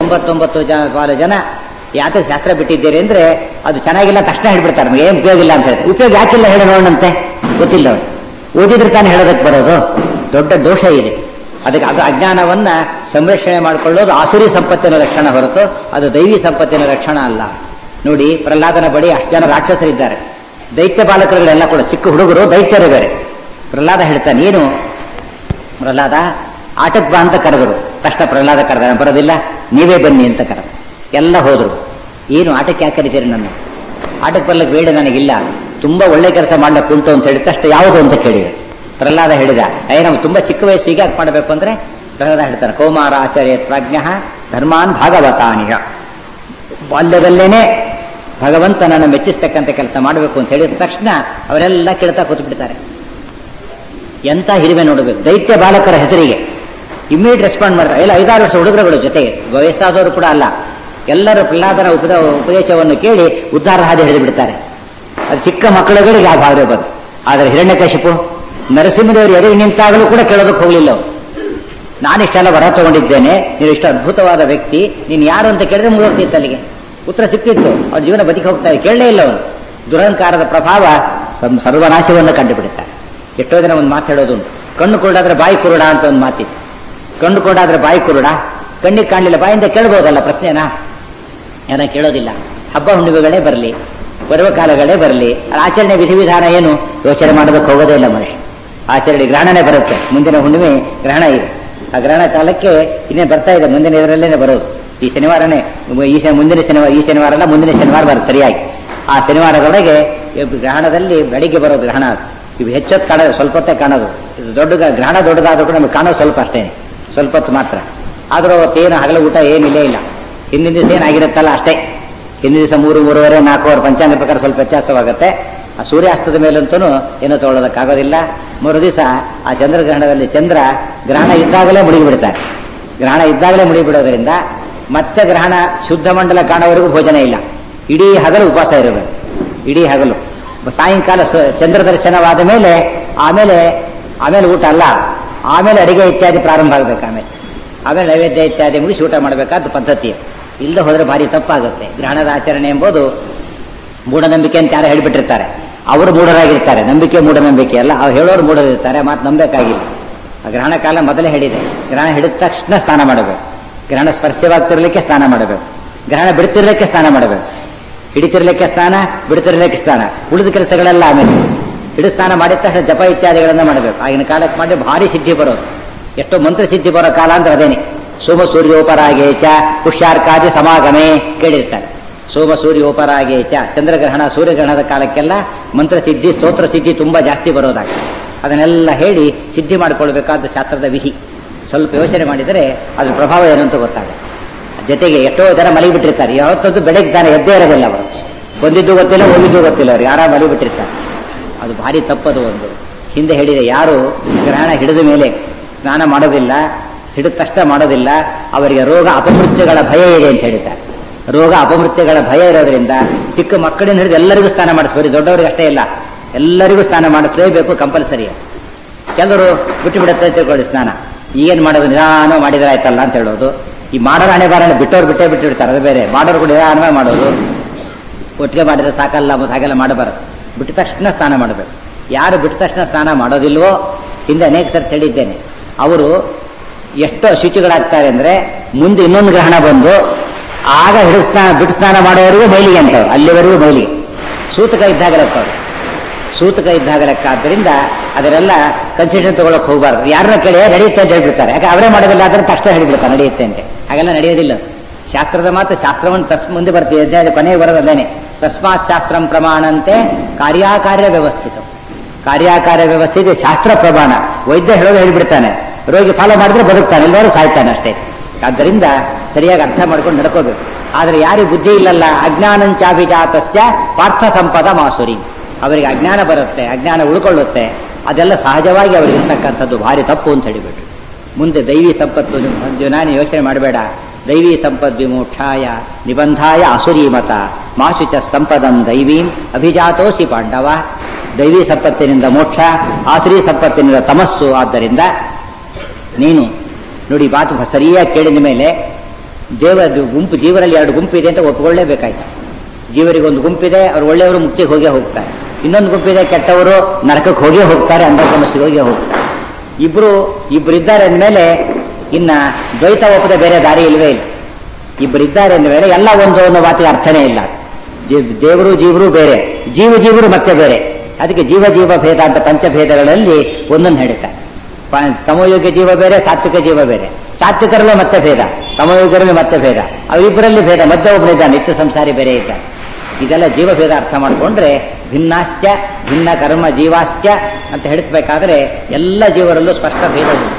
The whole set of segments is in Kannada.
ತೊಂಬತ್ತೊಂಬತ್ತು ಜನ ಬಾಲ ಜನ ಯಾತಕ್ಕೆ ಶಾಸ್ತ್ರ ಬಿಟ್ಟಿದ್ದೀರಿ ಅಂದ್ರೆ ಅದು ಚೆನ್ನಾಗಿಲ್ಲ ತಕ್ಷಣ ಹೇಳ್ಬಿಡ್ತಾರೆ ನಮ್ಗೆ ಏನು ಉಪಯೋಗ ಇಲ್ಲ ಅಂತ ಹೇಳಿ ಉಪಯೋಗ ಯಾಕಿಲ್ಲ ಹೇಳಿ ನೋಡೋಣಂತೆ ಗೊತ್ತಿಲ್ಲ ಅವ್ರು ಓದಿದ್ರೆ ತಾನೇ ಹೇಳೋದಕ್ಕೆ ಬರೋದು ದೊಡ್ಡ ದೋಷ ಇದೆ ಅದಕ್ಕೆ ಅದು ಅಜ್ಞಾನವನ್ನ ಸಂರಕ್ಷಣೆ ಮಾಡಿಕೊಳ್ಳೋದು ಆಸುರಿ ಸಂಪತ್ತಿನ ಲಕ್ಷಣ ಹೊರತು ಅದು ದೈವಿ ಸಂಪತ್ತಿನ ಲಕ್ಷಣ ಅಲ್ಲ ನೋಡಿ ಪ್ರಹ್ಲಾದನ ಬಳಿ ಅಷ್ಟು ಜನ ರಾಕ್ಷಸರಿದ್ದಾರೆ ದೈತ್ಯ ಬಾಲಕರುಗಳೆಲ್ಲ ಕೂಡ ಚಿಕ್ಕ ಹುಡುಗರು ದೈತ್ಯರು ಬೇರೆ ಪ್ರಹ್ಲಾದ ಹೇಳ್ತಾನೆ ಏನು ಪ್ರಹ್ಲಾದ ಆಟಕ್ಕೆ ಬಾ ಅಂತ ಕರೆದರು ತಕ್ಷಣ ಪ್ರಹ್ಲಾದ ಕರೆದ ಬರೋದಿಲ್ಲ ನೀವೇ ಬನ್ನಿ ಅಂತ ಕರೆದ ಎಲ್ಲ ಹೋದ್ರು ಏನು ಆಟಕ್ಕೆ ಯಾಕೆ ಕರಿತೀರಿ ನನ್ನ ಆಟಕ್ಕೆ ಬರ್ಲಿಕ್ಕೆ ಬೇಡ ನನಗಿಲ್ಲ ತುಂಬಾ ಒಳ್ಳೆ ಕೆಲಸ ಮಾಡ್ಲಿಕ್ಕೆ ಉಂಟು ಅಂತ ಹೇಳಿದ ತಕ್ಷಣ ಯಾವುದು ಅಂತ ಕೇಳಿದೆ ಪ್ರಹ್ಲಾದ ಹೇಳಿದ ಅಯ್ಯ ನಾವು ತುಂಬಾ ಚಿಕ್ಕ ವಯಸ್ಸು ಹೀಗೆ ಯಾಕೆ ಮಾಡಬೇಕು ಅಂದ್ರೆ ಪ್ರಹ್ಲಾದ ಹೇಳ್ತಾನೆ ಕೌಮಾರ ಆಚಾರ್ಯ ಪ್ರಾಜ್ಞ ಧರ್ಮಾನ್ ಭಾಗವತಾನಿಹ ಬಾಲ್ಯದಲ್ಲೇನೆ ಭಗವಂತನನ್ನು ಮೆಚ್ಚಿಸ್ತಕ್ಕಂಥ ಕೆಲಸ ಮಾಡಬೇಕು ಅಂತ ಹೇಳಿದ ತಕ್ಷಣ ಅವರೆಲ್ಲ ಕೇಳ್ತಾ ಕೂತು ಬಿಡ್ತಾರೆ ಎಂತ ಹಿರಿಮೆ ನೋಡಬೇಕು ದೈತ್ಯ ಬಾಲಕರ ಹೆಸರಿಗೆ ಇಮ್ಮಿಡಿಯೇಟ್ ರೆಸ್ಪಾಂಡ್ ಮಾಡ್ತಾರೆ ಎಲ್ಲ ಐದಾರು ವರ್ಷ ಹುಡುಗರುಗಳು ಜೊತೆಗೆ ವಯಸ್ಸಾದವರು ಕೂಡ ಅಲ್ಲ ಎಲ್ಲರೂ ಪ್ರಹ್ಲಾದನ ಉಪದ ಉಪದೇಶವನ್ನು ಕೇಳಿ ಉದ್ಧಾರ ಹಾದಿ ಹಿಡಿದು ಬಿಡ್ತಾರೆ ಅದು ಚಿಕ್ಕ ಮಕ್ಕಳುಗಳಿಗೆ ಆ ಭಾವನೆ ಬಂದು ಆದರೆ ಹಿರಣ್ಯಕಶಿಪು ನರಸಿಂಹದೇವರು ಎದುರು ನಿಂತಾಗಲೂ ಕೂಡ ಕೇಳೋದಕ್ಕೆ ಹೋಗಲಿಲ್ಲ ಅವರು ನಾನಿಷ್ಟೆಲ್ಲ ವರ ತಗೊಂಡಿದ್ದೇನೆ ನೀನು ಇಷ್ಟು ಅದ್ಭುತವಾದ ವ್ಯಕ್ತಿ ನೀನು ಯಾರು ಅಂತ ಕೇಳಿದ್ರೆ ಮುಗಿದೋಗ್ತಿತ್ತು ಅಲ್ಲಿಗೆ ಉತ್ತರ ಸಿಕ್ತಿತ್ತು ಅವ್ರ ಜೀವನ ಬದುಕಿ ಹೋಗ್ತಾ ಇದೆ ಕೇಳಲೇ ಇಲ್ಲ ಅವನು ದುರಹಂಕಾರದ ಪ್ರಭಾವ ಸಂ- ಸರ್ವನಾಶವನ್ನು ಕಂಡುಬಿಡುತ್ತಾರೆ ಎಷ್ಟೋ ಜನ ಒಂದು ಮಾತು ಹೇಳೋದುಂಟು ಕಣ್ಣು ಕುರುಡಾದ್ರೆ ಬಾಯಿ ಕುರುಡ ಅಂತ ಒಂದು ಮಾತಿತ್ತು ಕಣ್ಣು ಕುರುಡಾದ್ರೆ ಬಾಯಿ ಕುರುಡ ಕಣ್ಣಿಗೆ ಕಾಣಲಿಲ್ಲ ಬಾಯಿಂದ ಕೇಳ್ಬೋದಲ್ಲ ಪ್ರಶ್ನೆನಾ ಏನ ಕೇಳೋದಿಲ್ಲ ಹಬ್ಬ ಹುಣ್ಣಿಮೆಗಳೇ ಬರಲಿ ಬರುವ ಕಾಲಗಳೇ ಬರಲಿ ಆಚರಣೆ ವಿಧಿವಿಧಾನ ಏನು ಯೋಚನೆ ಮಾಡೋದಕ್ಕೆ ಹೋಗೋದೇ ಇಲ್ಲ ಮನುಷ್ಯ ಆಚರಣೆ ಗ್ರಹಣನೇ ಬರುತ್ತೆ ಮುಂದಿನ ಹುಣ್ಣಿಮೆ ಗ್ರಹಣ ಇದೆ ಆ ಗ್ರಹಣ ಕಾಲಕ್ಕೆ ಇನ್ನೇ ಬರ್ತಾ ಇದೆ ಮುಂದಿನ ಇದರಲ್ಲೇನೆ ಬರೋದು ಈ ಶನಿವಾರನೇ ಈ ಶನಿ- ಮುಂದಿನ ಶನಿವಾರ ಈ ಶನಿವಾರ ಅಲ್ಲ ಮುಂದಿನ ಶನಿವಾರ ಬರುತ್ತೆ ಸರಿಯಾಗಿ ಆ ಶನಿವಾರದೊಳಗೆ ಈ ಗ್ರಹಣದಲ್ಲಿ ಬೆಳಿಗ್ಗೆ ಬರೋ ಗ್ರಹಣ ಅದು. ಇವು ಹೆಚ್ಚೊತ್ತು ಕಾಣೋದು ಸ್ವಲ್ಪ ಹೊತ್ತೇ ಕಾಣೋದು ಇದು ದೊಡ್ಡ ಗ- ಗ್ರಹಣ ದೊಡ್ಡದಾದ್ರೂ ಕೂಡ ನಮಗೆ ಕಾಣೋದು ಸ್ವಲ್ಪ ಅಷ್ಟೇ ಸ್ವಲ್ಪ ಹೊತ್ತು ಮಾತ್ರ ಆದರೂ ಅವತ್ತೇನು ಹಗಲ ಊಟ ಏನಿಲ್ಲೇ ಇಲ್ಲ ಹಿಂದಿನ ದಿವಸ ಏನಾಗಿರುತ್ತಲ್ಲ ಅಷ್ಟೇ ಹಿಂದಿನ ದಿವಸ ಮೂರು ಮೂರುವರೆ ನಾಲ್ಕೂವರೆ ಪಂಚಾಂಗ ಪ್ರಕಾರ ಸ್ವಲ್ಪ ವ್ಯತ್ಯಾಸವಾಗುತ್ತೆ ಆ ಸೂರ್ಯಾಸ್ತದ ಮೇಲಂತೂ ಏನೂ ತಗೊಳ್ಳೋದಕ್ಕಾಗೋದಿಲ್ಲ ಮೂರು ದಿವಸ ಆ ಚಂದ್ರಗ್ರಹಣದಲ್ಲಿ ಚಂದ್ರ ಗ್ರಹಣ ಇದ್ದಾಗಲೇ ಮುಳುಗಿ ಬಿಡ್ತಾರೆ ಗ್ರಹಣ ಇದ್ದಾಗಲೇ ಮುಳುಗಿ ಬಿಡೋದ್ರಿಂದ ಮತ್ತೆ ಗ್ರಹಣ ಶುದ್ಧ ಮಂಡಲ ಕಾಣೋವರೆಗೂ ಭೋಜನ ಇಲ್ಲ ಇಡೀ ಹಗಲು ಉಪವಾಸ ಇರಬೇಕು ಇಡೀ ಹಗಲು ಸಾಯಂಕಾಲ ಸ- ಚಂದ್ರ ದರ್ಶನವಾದ ಮೇಲೆ ಆಮೇಲೆ ಆಮೇಲೆ ಊಟ ಅಲ್ಲ ಆಮೇಲೆ ಅಡಿಗೆ ಇತ್ಯಾದಿ ಪ್ರಾರಂಭ ಆಗಬೇಕು ಆಮೇಲೆ ಆಮೇಲೆ ನೈವೇದ್ಯ ಇತ್ಯಾದಿ ಮುಗಿಸಿ ಊಟ ಮಾಡಬೇಕಾದ ಪದ್ಧತಿ ಇಲ್ಲದೆ ಹೋದ್ರೆ ಭಾರಿ ತಪ್ಪಾಗುತ್ತೆ ಗ್ರಹಣದ ಆಚರಣೆ ಎಂಬುದು ಮೂಢನಂಬಿಕೆ ಅಂತ ಯಾರು ಹೇಳಿಬಿಟ್ಟಿರ್ತಾರೆ ಅವರು ಮೂಢರಾಗಿರ್ತಾರೆ ನಂಬಿಕೆ ಮೂಢನಂಬಿಕೆ ಅಲ್ಲ ಅವ್ರು ಹೇಳೋರು ಮೂಢರಿರ್ತಾರೆ ಮಾತು ನಂಬೇಕಾಗಿಲ್ಲ ಆ ಗ್ರಹಣ ಕಾಲ ಮೊದಲೇ ಹೇಳಿದೆ ಗ್ರಹಣ ಹಿಡಿದ ತಕ್ಷಣ ಸ್ನಾನ ಮಾಡಬೇಕು ಗ್ರಹಣ ಸ್ಪರ್ಶವಾಗ್ತಿರ್ಲಿಕ್ಕೆ ಸ್ನಾನ ಮಾಡಬೇಕು ಗ್ರಹಣ ಬಿಡ್ತಿರ್ಲಿಕ್ಕೆ ಸ್ನಾನ ಮಾಡಬೇಕು ಹಿಡಿತಿರ್ಲಿಕ್ಕೆ ಸ್ನಾನ ಬಿಡ್ತಿರ್ಲಿಕ್ಕೆ ಸ್ನಾನ ಉಳಿದ ಕೆಲಸಗಳೆಲ್ಲ ಆಮೇಲೆ ಹಿಡಿದು ಸ್ನಾನ ಮಾಡಿದ ತಕ್ಷಣ ಜಪ ಇತ್ಯಾದಿಗಳನ್ನ ಮಾಡಬೇಕು ಆಗಿನ ಕಾಲಕ್ಕೆ ಮಾಡಿ ಭಾರಿ ಸಿದ್ಧಿ ಬರೋದು ಎಷ್ಟೋ ಮಂತ್ರ ಸಿದ್ಧಿ ಬರೋ ಕಾಲ ಅಂದ್ರೆ ಅದೇನೆ ಸೋಮ ಸೂರ್ಯೋಪರಾಗೆ ಚ ಪುಷ್ಯಾರ್ಕಾದಿ ಸಮಾಗಮೇ ಕೇಳಿರ್ತಾರೆ ಸೋಮ ಸೂರ್ಯೋಪರಾಗೆ ಚ ಚಂದ್ರಗ್ರಹಣ ಸೂರ್ಯಗ್ರಹಣದ ಕಾಲಕ್ಕೆಲ್ಲ ಮಂತ್ರ ಸಿದ್ಧಿ ಸ್ತೋತ್ರ ಸಿದ್ಧಿ ತುಂಬಾ ಜಾಸ್ತಿ ಬರೋದಾಗ ಅದನ್ನೆಲ್ಲ ಹೇಳಿ ಸಿದ್ಧಿ ಮಾಡಿಕೊಳ್ಬೇಕಾದ ಶಾಸ್ತ್ರದ ವಿಧಿ ಸ್ವಲ್ಪ ಯೋಚನೆ ಮಾಡಿದರೆ ಅದ್ರ ಪ್ರಭಾವ ಏನು ಅಂತ ಗೊತ್ತಾಗುತ್ತೆ ಜೊತೆಗೆ ಎಷ್ಟೋ ಜನ ಮಲಗಿಬಿಟ್ಟಿರ್ತಾರೆ ಯಾವತ್ತದ್ದು ಬೆಳಗ್ಗೆ ತಾನೆ ಎದ್ದೇ ಇರೋದಿಲ್ಲ ಅವರು ಬಂದಿದ್ದು ಗೊತ್ತಿಲ್ಲ ಹೋಗಿದ್ದು ಗೊತ್ತಿಲ್ಲ ಅವ್ರು ಯಾರ ಮಲಗಿಬಿಟ್ಟಿರ್ತಾರೆ ಅದು ಭಾರಿ ತಪ್ಪದು ಒಂದು ಹಿಂದೆ ಹೇಳಿದೆ ಯಾರು ಗ್ರಹಣ ಹಿಡಿದ ಮೇಲೆ ಸ್ನಾನ ಮಾಡೋದಿಲ್ಲ ಹಿಡಿದ ತಕ್ಷಣ ಮಾಡೋದಿಲ್ಲ ಅವರಿಗೆ ರೋಗ ಅಪಮೃತ್ಯುಗಳ ಭಯ ಇದೆ ಅಂತ ಹೇಳಿದ್ದಾರೆ ರೋಗ ಅಪಮೃತ್ಯುಗಳ ಭಯ ಇರೋದ್ರಿಂದ ಚಿಕ್ಕ ಮಕ್ಕಳಿಂದ ಹಿಡಿದು ಎಲ್ಲರಿಗೂ ಸ್ನಾನ ಮಾಡಿಸ್ಬೋದು ದೊಡ್ಡವರಿಗೆ ಅಷ್ಟೇ ಇಲ್ಲ ಎಲ್ಲರಿಗೂ ಸ್ನಾನ ಮಾಡಿಸಲೇಬೇಕು ಕಂಪಲ್ಸರಿ ಕೆಲವರು ಬಿಟ್ಟು ಬಿಡುತ್ತೆ ತಿಳ್ಕೊಳ್ಳಿ ಸ್ನಾನ ಈಗೇನು ಮಾಡೋದು ನಿಧಾನ ಮಾಡಿದ್ರೆ ಆಯ್ತಲ್ಲ ಅಂತ ಹೇಳೋದು ಈ ಮಾಡೋರು ಹಣೆ ಬಾರಣ ಬಿಟ್ಟವ್ರು ಬಿಟ್ಟೇ ಬಿಟ್ಟು ಬಿಡ್ತಾರೆ ಅದು ಬೇರೆ ಮಾಡೋರು ಕೂಡ ನಿಧಾನವಾಗಿ ಮಾಡೋದು ಒಟ್ಟಿಗೆ ಮಾಡಿದ್ರೆ ಸಾಕಲ್ಲ ಮತ್ತು ಹಾಗೆಲ್ಲ ಮಾಡಬಾರದು ಬಿಟ್ಟ ತಕ್ಷಣ ಸ್ನಾನ ಮಾಡಬೇಕು ಯಾರು ಬಿಟ್ಟ ತಕ್ಷಣ ಸ್ನಾನ ಮಾಡೋದಿಲ್ವೋ ಹಿಂದೆ ಅನೇಕ ಸರಿ ಹೇಳಿದ್ದೇನೆ ಅವರು ಎಷ್ಟು ಅಶುಚಿಗಳಾಗ್ತಾರೆ ಅಂದ್ರೆ ಮುಂದೆ ಇನ್ನೊಂದು ಗ್ರಹಣ ಬಂದು ಆಗ ಹಿಡಿದು ಸ್ನಾನ ಬಿಟ್ಟು ಸ್ನಾನ ಮಾಡೋವರೆಗೂ ಮೈಲಿಗೆ ಅಂತವ್ರು ಅಲ್ಲಿವರೆಗೂ ಮೈಲಿಗೆ ಸೂತಕ ಇದ್ದಾಗ ಲೆಕ್ಕ ಅವ್ರು ಸೂತಕ ಇದ್ದಾಗ ಲೆಕ್ಕ ಆದ್ದರಿಂದ ಅದರೆಲ್ಲ ಕನ್ಸೆಷನ್ ತಗೊಳಕ್ ಹೋಗಬಾರ್ದು ಯಾರನ್ನ ಕೇಳಿ ನಡೆಯುತ್ತೆ ಅಂತ ಹೇಳ್ಬಿಡ್ತಾರೆ ಯಾಕೆ ಅವರೇ ಮಾಡೋದಿಲ್ಲ ಆದ್ರೆ ತಕ್ಷಣ ಹೇಳಿಬಿಡ್ತಾರೆ ನಡೆಯುತ್ತೆ ಅಂತ ಹಾಗೆಲ್ಲ ನಡೆಯೋದಿಲ್ಲ ಶಾಸ್ತ್ರದ ಮಾತು ಶಾಸ್ತ್ರವನ್ನು ತಸ್ ಮುಂದೆ ಬರ್ತೀವಿ ಅಧ್ಯಾಯದ ಕೊನೆಗೆ ಬರೋದಲ್ಲೇನೆ ತಸ್ಮಾತ್ ಶಾಸ್ತ್ರಂ ಪ್ರಮಾಣಂತೆ ಕಾರ್ಯಾಕಾರ್ಯ ವ್ಯವಸ್ಥಿತ ಕಾರ್ಯಾಕಾರ್ಯ ವ್ಯವಸ್ಥೆ ಇದೆ ಶಾಸ್ತ್ರ ಪ್ರಮಾಣ ವೈದ್ಯ ಹೇಳೋದು ಹೇಳಿಬಿಡ್ತಾನೆ ರೋಗಿ ಫಾಲೋ ಮಾಡಿದ್ರೆ ಬದುಕ್ತಾನೆ ಎಲ್ಲರೂ ಸಾಯ್ತಾನೆ ಅಷ್ಟೇ ಆದ್ದರಿಂದ ಸರಿಯಾಗಿ ಅರ್ಥ ಮಾಡ್ಕೊಂಡು ನಡ್ಕೋಬೇಕು ಆದ್ರೆ ಯಾರಿಗೆ ಬುದ್ಧಿ ಇಲ್ಲಲ್ಲ ಅಜ್ಞಾನಂಚಾಭಿಜಾತಸ್ಯ ಪಾರ್ಥ ಸಂಪದ ಮಾಸುರಿ ಅವರಿಗೆ ಅಜ್ಞಾನ ಬರುತ್ತೆ ಅಜ್ಞಾನ ಉಳ್ಕೊಳ್ಳುತ್ತೆ ಅದೆಲ್ಲ ಸಹಜವಾಗಿ ಅವರಿಗೆ ಇರ್ತಕ್ಕಂಥದ್ದು ಭಾರಿ ತಪ್ಪು ಅಂತ ಹೇಳಿಬಿಟ್ರು ಮುಂದೆ ದೈವಿ ಸಂಪತ್ತು ನಾನು ಯೋಚನೆ ಮಾಡಬೇಡ ದೈವಿ ಸಂಪದ್ ವಿಮೋಕ್ಷಾಯ ನಿಬಂಧಾಯ ಅಸುರಿ ಮತ ಮಾಶುಚ ಸಂಪದಂ ದೈವೀಂ ಅಭಿಜಾತೋಸಿ ಪಾಂಡವ ದೈವಿ ಸಂಪತ್ತಿನಿಂದ ಮೋಕ್ಷ ಆಸುರಿ ಸಂಪತ್ತಿನಿಂದ ತಮಸ್ಸು ಆದ್ದರಿಂದ ನೀನು ನೋಡಿ ಮಾತು ಸರಿಯಾಗಿ ಕೇಳಿದ ಮೇಲೆ ದೇವ ಗುಂಪು ಜೀವರಲ್ಲಿ ಎರಡು ಗುಂಪು ಇದೆ ಅಂತ ಒಪ್ಪಿಕೊಳ್ಳೇಬೇಕಾಯ್ತು ಜೀವರಿಗೆ ಒಂದು ಗುಂಪಿದೆ ಅವ್ರು ಒಳ್ಳೆಯವರು ಮುಕ್ತಿಗೆ ಹೋಗೇ ಹೋಗ್ತಾರೆ ಇನ್ನೊಂದು ಗುಂಪಿದೆ ಕೆಟ್ಟವರು ನರಕಕ್ಕೆ ಹೋಗೇ ಹೋಗ್ತಾರೆ ಅಂಧ ಸಮಸ್ಯೆಗೆ ಹೋಗೇ ಹೋಗ್ತಾರೆ ಇಬ್ರು ಇಬ್ರು ಇದ್ದಾರೆ ಅಂದಮೇಲೆ ಇನ್ನ ದ್ವೈತ ಒಪ್ಪದೆ ಬೇರೆ ದಾರಿ ಇಲ್ವೇ ಇಲ್ಲ ಇಬ್ರು ಇದ್ದಾರೆ ಅಂದಮೇಲೆ ಎಲ್ಲ ಒಂದು ಅನ್ನೋ ಮಾತಿಗೆ ಅರ್ಥನೇ ಇಲ್ಲ ಜೀವ್- ದೇವರು ಜೀವರು ಬೇರೆ ಜೀವ ಜೀವರು ಮತ್ತೆ ಬೇರೆ ಅದಕ್ಕೆ ಜೀವ ಜೀವ ಭೇದ ಅಂತ ಪಂಚಭೇದಗಳಲ್ಲಿ ಒಂದೊಂದು ಹೇಳ್ತಾರೆ ಪ- ತಮೋಯೋಗ್ಯ ಜೀವ ಬೇರೆ ಸಾತ್ವಿಕ ಜೀವ ಬೇರೆ ಸಾತ್ವಿಕರಲ್ಲೂ ಮತ್ತೆ ಭೇದ ತಮೋಯೋಗ್ಯರಲ್ಲಿ ಮತ್ತೆ ಭೇದ ಅವರಿಬ್ಬರಲ್ಲಿ ಭೇದ ಮಧ್ಯ ಒಬ್ಬನಿದ್ದಾನೆ ನಿತ್ಯ ಸಂಸಾರಿ ಬೇರೆ ಇದ್ದಾನೆ ಇದೆಲ್ಲ ಜೀವಭೇದ ಅರ್ಥ ಮಾಡಿಕೊಂಡ್ರೆ ಭಿನ್ನಾಶ್ಚ ಭಿನ್ನ ಕರ್ಮ ಜೀವಾಶ್ಚ ಅಂತ ಹೇಳಿಸ್ಬೇಕಾದ್ರೆ ಎಲ್ಲ ಜೀವರಲ್ಲೂ ಸ್ಪಷ್ಟ ಭೇದ ಉಂಟು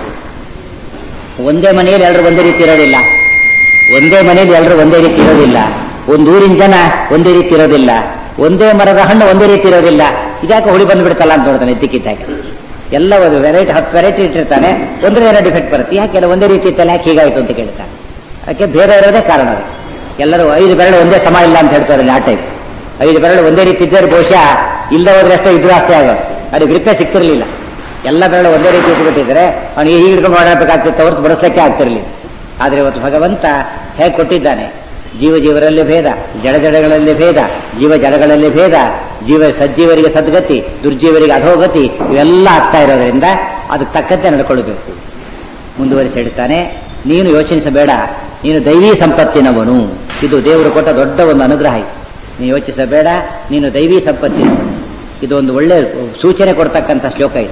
ಒಂದೇ ಮನೆಯಲ್ಲಿ ಎಲ್ಲರೂ ಒಂದೇ ರೀತಿ ಇರೋದಿಲ್ಲ ಒಂದೇ ಮನೆಯಲ್ಲಿ ಎಲ್ಲರೂ ಒಂದೇ ರೀತಿ ಇರೋದಿಲ್ಲ ಒಂದು ಊರಿನ ಜನ ಒಂದೇ ರೀತಿ ಇರೋದಿಲ್ಲ ಒಂದೇ ಮರದ ಹಣ್ಣು ಒಂದೇ ರೀತಿ ಇರೋದಿಲ್ಲ ಇದ್ಯಾಕೆ ಹುಳಿ ಬಂದ್ಬಿಡ್ತಲ್ಲ ಅಂತ ನೋಡ್ತಾನೆ ಇದ್ದಕ್ಕಿದ್ದಾಗ ಎಲ್ಲ ಒಂದು ವೆರೈಟಿ ಹತ್ತು ವೆರೈಟಿ ಇಟ್ಟಿರ್ತಾನೆ ಒಂದ್ರೆ ಏನೋ ಡಿಫೆಕ್ಟ್ ಬರುತ್ತೆ ಯಾಕೆಲ್ಲ ಒಂದೇ ರೀತಿ ಇತ್ತಲ್ಲ ಯಾಕೆ ಹೀಗಾಯ್ತು ಅಂತ ಕೇಳ್ತಾನೆ ಅದಕ್ಕೆ ಬೇರೆ ಇರೋದೇ ಕಾರಣ ಅದು ಎಲ್ಲರೂ ಐದು ಬೆರಳು ಒಂದೇ ಸಮ ಇಲ್ಲ ಅಂತ ಹೇಳ್ತಾರೆ ಆ ಟೈಪ್ ಐದು ಬೆರಳು ಒಂದೇ ರೀತಿ ಇದ್ದರೆ ಬಹುಶಃ ಇಲ್ಲದೆ ಹೋದ್ರೆ ಅಷ್ಟೇ ಇದ್ರೂ ಅಷ್ಟೇ ಆಗೋದು ಅದು ಗ್ರಿಪ್ಪೇ ಸಿಕ್ತಿರ್ಲಿಲ್ಲ ಎಲ್ಲ ಬೆರಳು ಒಂದೇ ರೀತಿ ಇಟ್ಬಿಟ್ಟಿದ್ರೆ ಅವನಿಗೆ ಹೀಗೆ ಹಿಡ್ಕೊಂಡು ಮಾಡಬೇಕಾಗ್ತಿತ್ತು ಹೊರತು ಬಡಿಸ್ಲಿಕ್ಕೆ ಆಗ್ತಿರ್ಲಿಲ್ಲ ಆದರೆ ಇವತ್ತು ಭಗವಂತ ಹೇಗೆ ಕೊಟ್ಟಿದ್ದಾನೆ ಜೀವ ಜೀವರಲ್ಲಿ ಭೇದ ಜಡ ಜಡಗಳಲ್ಲಿ ಭೇದ ಜೀವ ಜಡಗಳಲ್ಲಿ ಭೇದ ಜೀವ ಸಜ್ಜೀವರಿಗೆ ಸದ್ಗತಿ ದುರ್ಜೀವರಿಗೆ ಅಧೋಗತಿ ಇವೆಲ್ಲ ಆಗ್ತಾ ಇರೋದ್ರಿಂದ ಅದಕ್ಕೆ ತಕ್ಕಂತೆ ನಡ್ಕೊಳ್ಬೇಕು ಮುಂದುವರಿಸಿ ಹೇಳ್ತಾನೆ ನೀನು ಯೋಚಿಸಬೇಡ ನೀನು ದೈವೀ ಸಂಪತ್ತಿನವನು ಇದು ದೇವರು ಕೊಟ್ಟ ದೊಡ್ಡ ಒಂದು ಅನುಗ್ರಹ ಇದು ನೀನು ಯೋಚಿಸಬೇಡ ನೀನು ದೈವೀ ಸಂಪತ್ತಿನವನು ಇದು ಒಂದು ಒಳ್ಳೆ ಸೂಚನೆ ಕೊಡ್ತಕ್ಕಂಥ ಶ್ಲೋಕ ಇದು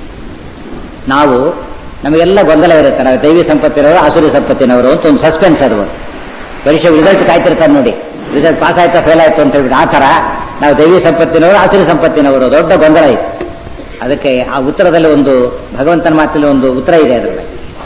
ನಾವು ನಮಗೆಲ್ಲ ಗೊಂದಲ ಇರುತ್ತೆ ನಾವು ದೈವಿ ಸಂಪತ್ತಿನವರು ಆಸುರಿ ಸಂಪತ್ತಿನವರು ಅಂತ ಒಂದು ಸಸ್ಪೆನ್ಸ್ ಅದು ಒಂದು. ಪರೀಕ್ಷೆ ರಿಸಲ್ಟ್ ಕಾಯ್ತಿರ್ತಾರೆ ನೋಡಿ ರಿಸಲ್ಟ್ ಪಾಸ್ ಆಯ್ತಾ ಫೇಲ್ ಆಯ್ತು ಅಂತ ಹೇಳ್ಬಿಟ್ಟು ಆ ಥರ ನಾವು ದೈವಿ ಸಂಪತ್ತಿನವರು ಆಸುರಿ ಸಂಪತ್ತಿನವರು ದೊಡ್ಡ ಗೊಂದಲ ಇತ್ತು ಅದಕ್ಕೆ ಆ ಉತ್ತರದಲ್ಲಿ ಒಂದು ಭಗವಂತನ ಮಾತಲ್ಲಿ ಒಂದು ಉತ್ತರ ಇದೆ ಅದರಲ್ಲಿ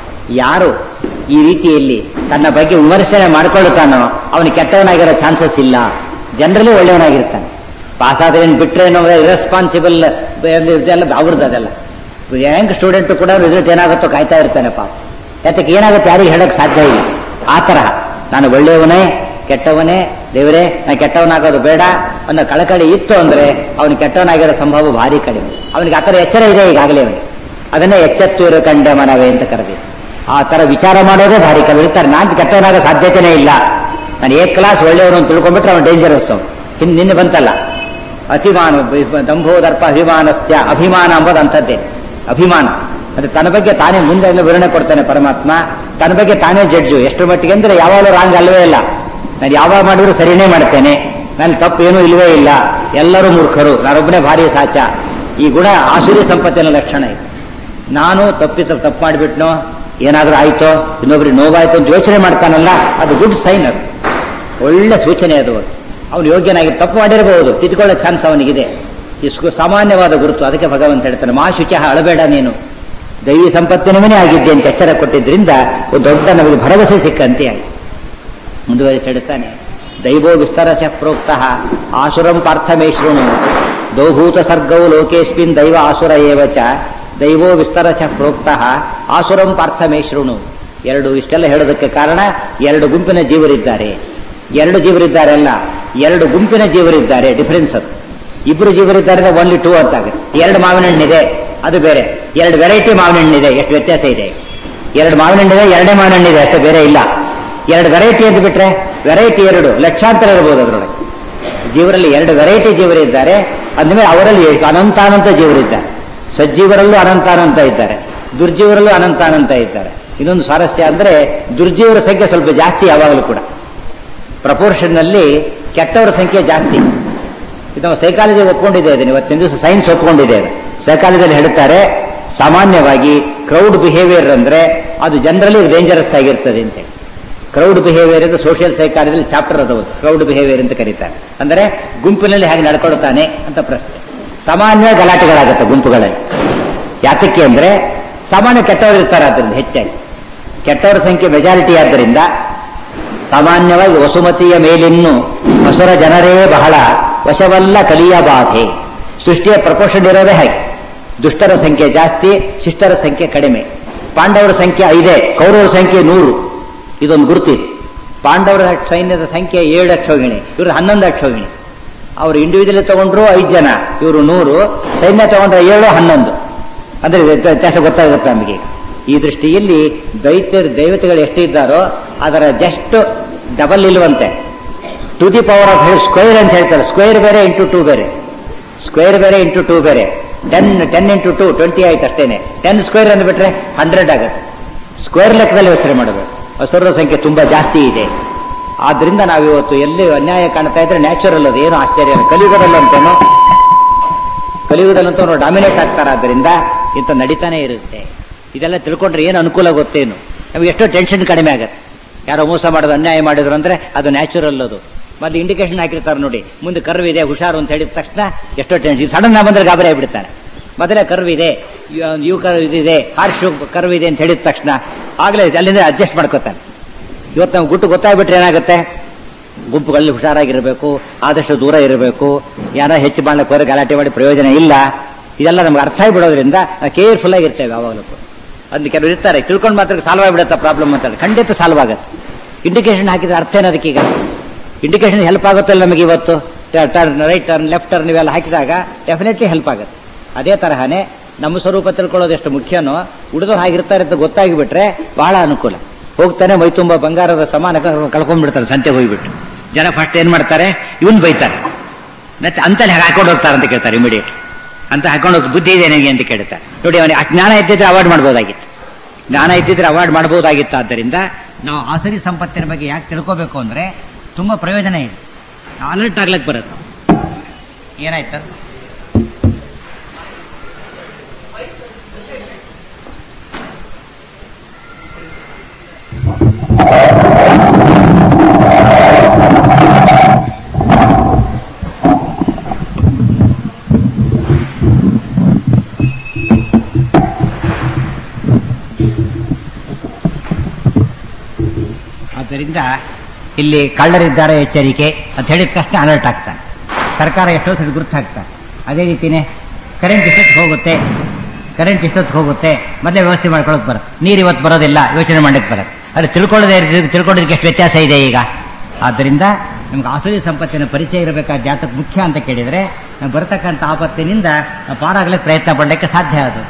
ಯಾರು ಈ ರೀತಿಯಲ್ಲಿ ತನ್ನ ಬಗ್ಗೆ ವಿಮರ್ಶನೆ ಮಾಡ್ಕೊಳ್ಳುತ್ತಾನೋ ಅವನು ಕೆಟ್ಟವನಾಗಿರೋ ಚಾನ್ಸಸ್ ಇಲ್ಲ ಜನರಲಿ ಒಳ್ಳೆಯವನಾಗಿರ್ತಾನೆ ಪಾಸ್ ಆದ್ರೇನು ಬಿಟ್ರೆ ಇರೆಸ್ಪಾನ್ಸಿಬಲ್ ಇದೆಲ್ಲ ಅವ್ರದ್ದು ಅದೆಲ್ಲ ರ್ಯಾಂಕ್ ಸ್ಟೂಡೆಂಟ್ ಕೂಡ ರಿಸಲ್ಟ್ ಏನಾಗುತ್ತೋ ಕಾಯ್ತಾ ಇರ್ತಾನೆ ಪಾಪ ಯಾತಕ್ಕೆ ಏನಾಗುತ್ತೆ ಯಾರಿಗೆ ಹೇಳಕ್ ಸಾಧ್ಯ ಇಲ್ಲ ಆ ತರಹ ನಾನು ಒಳ್ಳೆಯವನೇ ಕೆಟ್ಟವನೇ ದೇವರೇ ನಾನು ಕೆಟ್ಟವನಾಗೋದು ಬೇಡ ಅನ್ನೋ ಕಳಕಳಿ ಇತ್ತು ಅಂದ್ರೆ ಅವನು ಕೆಟ್ಟವನಾಗಿರೋ ಸಂಭವ ಭಾರಿ ಕಡಿಮೆ ಅವನಿಗೆ ಆ ಥರ ಎಚ್ಚರ ಇದೆ ಈಗಾಗಲೇ ಅವನಿಗೆ ಅದನ್ನೇ ಎಚ್ಚೆತ್ತೂರು ಕಂಡ ಮನವೇ ಅಂತ ಕರೆದಿದೆ ಆ ತರ ವಿಚಾರ ಮಾಡೋದೇ ಭಾರಿ ಕಡಿಮೆ ಇರ್ತಾರೆ ನಾನು ಕೆಟ್ಟವನಾಗೋ ಸಾಧ್ಯತೆನೇ ಇಲ್ಲ ನಾನು ಏ ಕ್ಲಾಸ್ ಒಳ್ಳೆಯವನು ಅಂತ ತಿಳ್ಕೊಂಡ್ಬಿಟ್ರೆ ಅವನು ಡೇಂಜರಸ್ ಅವನು ಹಿಂದೆ ನಿನ್ನೆ ಬಂತಲ್ಲ ಅತಿಮಾನ ದಂಭೋದರ್ಪ ಅಭಿಮಾನಸ್ತ್ಯ ಅಭಿಮಾನ ಅಂಬೋದು ಅಂಥದ್ದೇ ಅಭಿಮಾನ ಅಂದ್ರೆ ತನ್ನ ಬಗ್ಗೆ ತಾನೇ ಮುಂದೆ ಎಲ್ಲ ವಿವರಣೆ ಕೊಡ್ತಾನೆ ಪರಮಾತ್ಮ ತನ್ನ ಬಗ್ಗೆ ತಾನೇ ಜಡ್ಜು ಎಷ್ಟು ಮಟ್ಟಿಗೆ ಅಂದ್ರೆ ಯಾವಾಗಲೂ ರಾಂಗ್ ಅಲ್ವೇ ಇಲ್ಲ ನಾನು ಯಾವಾಗ ಮಾಡಿದ್ರು ಸರಿನೇ ಮಾಡ್ತೇನೆ ನನ್ನ ತಪ್ಪು ಏನೂ ಇಲ್ವೇ ಇಲ್ಲ ಎಲ್ಲರೂ ಮೂರ್ಖರು ನಾನೊಬ್ಬನೇ ಭಾರಿ ಸಾಚ ಈ ಗುಣ ಆಸುರಿ ಸಂಪತ್ತಿನ ಲಕ್ಷಣ ಇದೆ ನಾನು ತಪ್ಪಿ ತಪ್ಪು ಮಾಡಿಬಿಟ್ನೋ ಏನಾದ್ರೂ ಆಯ್ತೋ ಇನ್ನೊಬ್ರಿಗೆ ನೋವಾಯ್ತು ಅಂತ ಯೋಚನೆ ಮಾಡ್ತಾನಲ್ಲ ಅದು ಗುಡ್ ಸೈನ್ ಅದು ಒಳ್ಳೆ ಸೂಚನೆ ಅದು ಅವನು ಯೋಗ್ಯನಾಗಿ ತಪ್ಪು ಮಾಡಿರಬಹುದು ತಿದ್ಕೊಳ್ಳೋ ಚಾನ್ಸ್ ಅವನಿಗಿದೆ ಇಷ್ಟು ಸಾಮಾನ್ಯವಾದ ಗುರುತು ಅದಕ್ಕೆ ಭಗವಂತ ಹೇಳ್ತಾನೆ ಮಾ ಶುಚ ಅಳಬೇಡ ನೀನು ದೈವಿ ಸಂಪತ್ತಿನವನೇ ಆಗಿದ್ದೆ ಅಂತ ಎಚ್ಚರ ಕೊಟ್ಟಿದ್ರಿಂದ ಒಂದು ದೊಡ್ಡ ನಮಗೆ ಭರವಸೆ ಸಿಕ್ಕಂತೆ ಆಗಿ ಮುಂದುವರಿಸಿ ಹೇಳ್ತಾನೆ ದೈವೋ ವಿಸ್ತರಸ ಪ್ರೋಕ್ತ ಆಸುರಂ ಪಾರ್ಥಮೇ ಶೃಣು ದೌಭೂತ ಸರ್ಗೌ ಲೋಕೇಸ್ಮಿನ್ ದೈವ ಆಸುರ ಏವ ಚ ದೈವೋ ವಿಸ್ತರಸ ಪ್ರೋಕ್ತ ಆಸುರಂ ಪಾರ್ಥಮೇ ಶೃಣು ಎರಡು ಇಷ್ಟೆಲ್ಲ ಹೇಳೋದಕ್ಕೆ ಕಾರಣ ಎರಡು ಗುಂಪಿನ ಜೀವರಿದ್ದಾರೆ ಎರಡು ಜೀವರಿದ್ದಾರೆ ಅಲ್ಲ ಎರಡು ಗುಂಪಿನ ಜೀವರಿದ್ದಾರೆ ಡಿಫರೆನ್ಸ್ ಅದು ಇಬ್ಬರು ಜೀವರಿದ್ದಾರೆ ಓನ್ಲಿ ಟೂ ಅಂತ ಆಗುತ್ತೆ ಎರಡು ಮಾವಿನ ಹಣ್ಣಿದೆ ಅದು ಬೇರೆ ಎರಡು ವೆರೈಟಿ ಮಾವಿನ ಹಣ್ಣಿದೆ ಎಷ್ಟು ವ್ಯತ್ಯಾಸ ಇದೆ ಎರಡು ಮಾವಿನ ಹಣ್ಣಿದೆ ಎರಡೇ ಮಾವಿನ ಹಣ್ಣಿದೆ ಅಷ್ಟೇ ಬೇರೆ ಇಲ್ಲ ಎರಡು ವೆರೈಟಿ ಅಂತ ಬಿಟ್ರೆ ವೆರೈಟಿ ಎರಡು ಲಕ್ಷಾಂತರ ಇರಬಹುದು ಅದರೊಳಗೆ ಜೀವರಲ್ಲಿ ಎರಡು ವೆರೈಟಿ ಜೀವರಿದ್ದಾರೆ ಅಂದಮೇಲೆ ಅವರಲ್ಲಿ ಅನಂತಾನಂತ ಜೀವರಿದ್ದಾರೆ ಸಜ್ಜೀವರಲ್ಲೂ ಅನಂತಾನಂತ ಇದ್ದಾರೆ ದುರ್ಜೀವರಲ್ಲೂ ಅನಂತಾನಂತ ಇದ್ದಾರೆ ಇನ್ನೊಂದು ಸ್ವಾರಸ್ಯ ಅಂದ್ರೆ ದುರ್ಜೀವರ ಸಂಖ್ಯೆ ಸ್ವಲ್ಪ ಜಾಸ್ತಿ ಯಾವಾಗಲೂ ಕೂಡ ಪ್ರಪೋರ್ಷನ್ನಲ್ಲಿ ಕೆಟ್ಟವರ ಸಂಖ್ಯೆ ಜಾಸ್ತಿ ಇದು ನಾವು ಸೈಕಾಲಜಿ ಒಪ್ಕೊಂಡಿದೆ ಇದನ್ನು ಇವತ್ತಿನ ದಿವಸ ಸೈನ್ಸ್ ಒಪ್ಕೊಂಡಿದೆ ಅದು ಸೈಕಾಲಜಿಯಲ್ಲಿ ಹೇಳ್ತಾರೆ ಸಾಮಾನ್ಯವಾಗಿ ಕ್ರೌಡ್ ಬಿಹೇವಿಯರ್ ಅಂದ್ರೆ ಅದು ಜನರಲಿ ಡೇಂಜರಸ್ ಆಗಿರ್ತದೆ ಅಂತ ಕ್ರೌಡ್ ಬಿಹೇವಿಯರ್ ಅಂತ ಸೋಷಿಯಲ್ ಸೈಕಾಲಜಿಯಲ್ಲಿ ಚಾಪ್ಟರ್ ಅದು ಕ್ರೌಡ್ ಬಿಹೇವಿಯರ್ ಅಂತ ಕರೀತಾರೆ ಅಂದ್ರೆ ಗುಂಪಿನಲ್ಲಿ ಹೇಗೆ ನಡ್ಕೊಳ್ತಾನೆ ಅಂತ ಪ್ರಶ್ನೆ ಸಾಮಾನ್ಯ ಗಲಾಟೆಗಳಾಗುತ್ತೆ ಗುಂಪುಗಳಲ್ಲಿ ಯಾತಕ್ಕೆ ಅಂದ್ರೆ ಸಾಮಾನ್ಯ ಕೆಟ್ಟವರು ಇರ್ತಾರೆ ಅದರಿಂದ ಹೆಚ್ಚಾಗಿ ಕೆಟ್ಟವರ ಸಂಖ್ಯೆ ಮೆಜಾರಿಟಿ ಆದ್ದರಿಂದ ಸಾಮಾನ್ಯವಾಗಿ ವಸುಮತಿಯ ಮೇಲಿನ್ನು ಹೊಸರ ಜನರೇ ಬಹಳ ವಶವಲ್ಲ ಕಲಿಯ ಬಾಧೆ ಸೃಷ್ಟಿಯ ಪ್ರಪೋಷನ್ ಇರೋದೇ ಹಾಗೆ ದುಷ್ಟರ ಸಂಖ್ಯೆ ಜಾಸ್ತಿ ಶಿಷ್ಟರ ಸಂಖ್ಯೆ ಕಡಿಮೆ ಪಾಂಡವರ ಸಂಖ್ಯೆ ಐದೇ ಕೌರವರ ಸಂಖ್ಯೆ ನೂರು ಇದೊಂದು ಗುರುತಿದೆ ಪಾಂಡವರ ಸೈನ್ಯದ ಸಂಖ್ಯೆ ಏಳು ಅಕ್ಷೋಗಿಣಿ ಇವರು ಹನ್ನೊಂದು ಅಕ್ಷೋಗಿಣಿ ಅವರು ಇಂಡಿವಿಜುವಲ್ ತಗೊಂಡ್ರು ಐದು ಜನ ಇವರು ನೂರು ಸೈನ್ಯ ತಗೊಂಡ್ರೆ ಏಳು ಹನ್ನೊಂದು ಅಂದ್ರೆ ವ್ಯತ್ಯಾಸ ಗೊತ್ತಾಗುತ್ತೆ ನಮಗೆ ಈ ದೃಷ್ಟಿಯಲ್ಲಿ ದೈತ್ಯರು ದೈವತೆಗಳು ಎಷ್ಟಿದ್ದಾರೋ ಅದರ ಜಸ್ಟ್ ಡಬಲ್ ಇಲ್ವಂತೆ to the power of square ಅಂತ ಹೇಳ್ತಾರೆ ಸ್ಕ್ವೇರ್ ಬೇರೆ ಇಂಟು ಟೂ ಬೇರೆ ಸ್ಕ್ವೇರ್ ಬೇರೆ ಇಂಟು ಟೂ ಬೇರೆ ten ten into two twenty ಆಯ್ತು ಅಷ್ಟೇನೆ ಟೆನ್ ಸ್ಕ್ವೇರ್ ಅಂದ್ಬಿಟ್ರೆ ಹಂಡ್ರೆಡ್ ಆಗುತ್ತೆ ಸ್ಕ್ವೇರ್ ಲೆಕ್ಕದಲ್ಲಿ ಯೋಚನೆ ಮಾಡಬೇಕು ಅಸುರರ ಸಂಖ್ಯೆ ತುಂಬಾ ಜಾಸ್ತಿ ಇದೆ ಆದ್ರಿಂದ ನಾವಿವತ್ತು ಎಲ್ಲಿ ಅನ್ಯಾಯ ಕಾಣ್ತಾ ಇದ್ರೆ ನ್ಯಾಚುರಲ್ ಅದು ಏನು ಆಶ್ಚರ್ಯ ಇಲ್ಲ. ಕಲಿಯುಗದಲ್ಲಂತೇನೋ ಕಲಿಯುಗದಲ್ಲಂತೂ ಅವರು ಡಾಮಿನೇಟ್ ಆಗ್ತಾರಾದ್ರಿಂದ ಇಂಥ ನಡೀತಾನೆ ಇರುತ್ತೆ ಇದೆಲ್ಲ ತಿಳ್ಕೊಂಡ್ರೆ ಏನು ಅನುಕೂಲ ಗೊತ್ತೇನು ನಮಗೆ ಎಷ್ಟೋ ಟೆನ್ಷನ್ ಕಡಿಮೆ ಆಗುತ್ತೆ ಯಾರೋ ಮೋಸ ಮಾಡೋದು ಅನ್ಯಾಯ ಮಾಡಿದ್ರು ಅಂದ್ರೆ ಅದು ನ್ಯಾಚುರಲ್ ಅದು ಮತ್ತೆ ಇಂಡಿಕೇಶನ್ ಹಾಕಿರ್ತಾರೆ ನೋಡಿ ಮುಂದೆ ಕರ್ವ್ ಇದೆ ಹುಷಾರು ಅಂತ ಹೇಳಿದ ತಕ್ಷಣ ಎಷ್ಟೋ ಟೆನ್ಷನ್ ಸಡನ್ ಆಗಿ ಬಂದ್ರೆ ಗಾಬರಿ ಆಗಿಬಿಡ್ತಾನೆ ಮೊದಲೇ ಕರ್ವ್ ಇದೆ ಯು ಕರ್ವ್ ಇದಿದೆ ಹಾರ್ಶ್ ಕರ್ವ್ ಇದೆ ಅಂತ ಹೇಳಿದ ತಕ್ಷಣ ಆಗಲೇ ಅಲ್ಲಿಂದ ಅಡ್ಜಸ್ಟ್ ಮಾಡ್ಕೋತಾನೆ ಇವತ್ತು ನಾವು ಗುಟ್ಟು ಗೊತ್ತಾಗ್ಬಿಟ್ರೆ ಏನಾಗುತ್ತೆ ಗುಂಪುಗಳಲ್ಲಿ ಹುಷಾರಾಗಿರಬೇಕು ಆದಷ್ಟು ದೂರ ಇರಬೇಕು ಯಾರೋ ಹೆಚ್ಚು ಮಾಡ್ಲಿಕ್ಕೆ ಹೋದ್ರೆ ಗಲಾಟೆ ಮಾಡಿ ಪ್ರಯೋಜನ ಇಲ್ಲ ಇದೆಲ್ಲ ನಮ್ಗೆ ಅರ್ಥ ಆಗಿಬಿಡೋದ್ರಿಂದ ಕೇರ್ಫುಲ್ ಆಗಿರ್ತೇವೆ ಯಾವಾಗಲೂ ಅದಕ್ಕೆ ಕೆಲವರು ಇರ್ತಾರೆ ತಿಳ್ಕೊಂಡು ಮಾತ್ರ ಸಾಲ್ವ್ ಆಗಿಬಿಡುತ್ತೆ ಪ್ರಾಬ್ಲಮ್ ಅಂತ ಖಂಡಿತ ಸಾಲ್ವ್ ಆಗುತ್ತೆ ಇಂಡಿಕೇಶನ್ ಹಾಕಿದ್ರೆ ಅರ್ಥ ಏನದಕ್ಕೀಗ ಇಂಡಿಕೇಶನ್ ಹೆಲ್ಪ್ ಆಗುತ್ತಲ್ಲ ನಮಗೆ ಇವತ್ತು turn right turn left turn ಇವೆಲ್ಲ ಹಾಕಿದಾಗ ಡೆಫಿನೆಟ್ಲಿ ಹೆಲ್ಪ್ ಆಗುತ್ತೆ ಅದೇ ತರಹನೇ ನಮ್ಮ ಸ್ವರೂಪ ತಿಳ್ಕೊಳ್ಳೋದು ಎಷ್ಟು ಮುಖ್ಯನೋ ಉಳಿದವ್ರು ಹಾಗಿರ್ತಾರೆ ಅಂತ ಗೊತ್ತಾಗಿಬಿಟ್ರೆ ಬಹಳ ಅನುಕೂಲ ಹೋಗ್ತಾನೆ ಮೈ ತುಂಬ ಬಂಗಾರದ ಸಮಾನ ಕಳ್ಕೊಂಡ್ಬಿಡ್ತಾರೆ ಸಂತೆ ಹೋಗ್ಬಿಟ್ಟು ಜನ ಫಸ್ಟ್ ಏನ್ ಮಾಡ್ತಾರೆ ಇವನ್ ಬೈತಾರೆ ಮತ್ತೆ ಅಂತಲ್ಲಿ ಹಾಕೊಂಡು ಹೋಗ್ತಾರೆ ಅಂತ ಕೇಳ್ತಾರೆ ಇಮಿಡಿಯೇಟ್ ಅಂತ ಹಾಕೊಂಡು ಹೋಗಿ ಬುದ್ಧಿ ಇದೆ ನನಗೆ ಅಂತ ಕೇಳ್ತಾರೆ ನೋಡಿ ಅವನಿಗೆ ಆ ಜ್ಞಾನ ಇದ್ದಿದ್ರೆ ಅವಾಯ್ಡ್ ಮಾಡ್ಬೋದಾಗಿತ್ತು ಜ್ಞಾನ ಇದ್ದಿದ್ರೆ ಅವಾಯ್ಡ್ ಮಾಡ್ಬೋದಾಗಿತ್ತು ಆದ್ದರಿಂದ ನಾವು ಆಸರಿ ಸಂಪತ್ತಿನ ಬಗ್ಗೆ ಯಾಕೆ ತಿಳ್ಕೋಬೇಕು ಅಂದ್ರೆ ತುಂಬಾ ಪ್ರಯೋಜನ ಇದೆ ಅಲರ್ಟ್ ಆಗ್ಲಕ್ಕೆ ಬರುತ್ತೆ ಏನಾಯ್ತು ಆದ್ದರಿಂದ ಇಲ್ಲಿ ಕಳ್ಳರಿದ್ದಾರೆ ಎಚ್ಚರಿಕೆ ಅಂತ ಹೇಳಿದ ತಕ್ಷಣ ಅಲರ್ಟ್ ಆಗ್ತಾನೆ ಸರ್ಕಾರ ಎಷ್ಟೋ ಸರಿ ಗುರುತಾಗ್ತಾನೆ ಅದೇ ರೀತಿನೇ ಕರೆಂಟ್ ಇಷ್ಟೊತ್ತು ಹೋಗುತ್ತೆ ಕರೆಂಟ್ ಇಷ್ಟೊತ್ತು ಹೋಗುತ್ತೆ ಮೊದಲೇ ವ್ಯವಸ್ಥೆ ಮಾಡ್ಕೊಳಕ್ ಬರುತ್ತೆ ನೀರು ಇವತ್ತು ಬರೋದಿಲ್ಲ ಯೋಚನೆ ಮಾಡಕ್ಕೆ ಬರುತ್ತೆ ಅದು ತಿಳ್ಕೊಳ್ಳೋದೇ ತಿಳ್ಕೊಳ್ಳೋದಕ್ಕೆ ಎಷ್ಟು ವ್ಯತ್ಯಾಸ ಇದೆ ಈಗ ಆದ್ದರಿಂದ ನಮ್ಗೆ ಆಸುರಿ ಸಂಪತ್ತಿನ ಪರಿಚಯ ಇರಬೇಕಾದ ಜಾತಕ ಮುಖ್ಯ ಅಂತ ಕೇಳಿದರೆ ನಾವು ಬರತಕ್ಕಂಥ ಆಪತ್ತಿನಿಂದ ನಾವು ಪಾರಾಗಲಿಕ್ಕೆ ಪ್ರಯತ್ನ ಪಡಲಿಕ್ಕೆ ಸಾಧ್ಯ ಅದು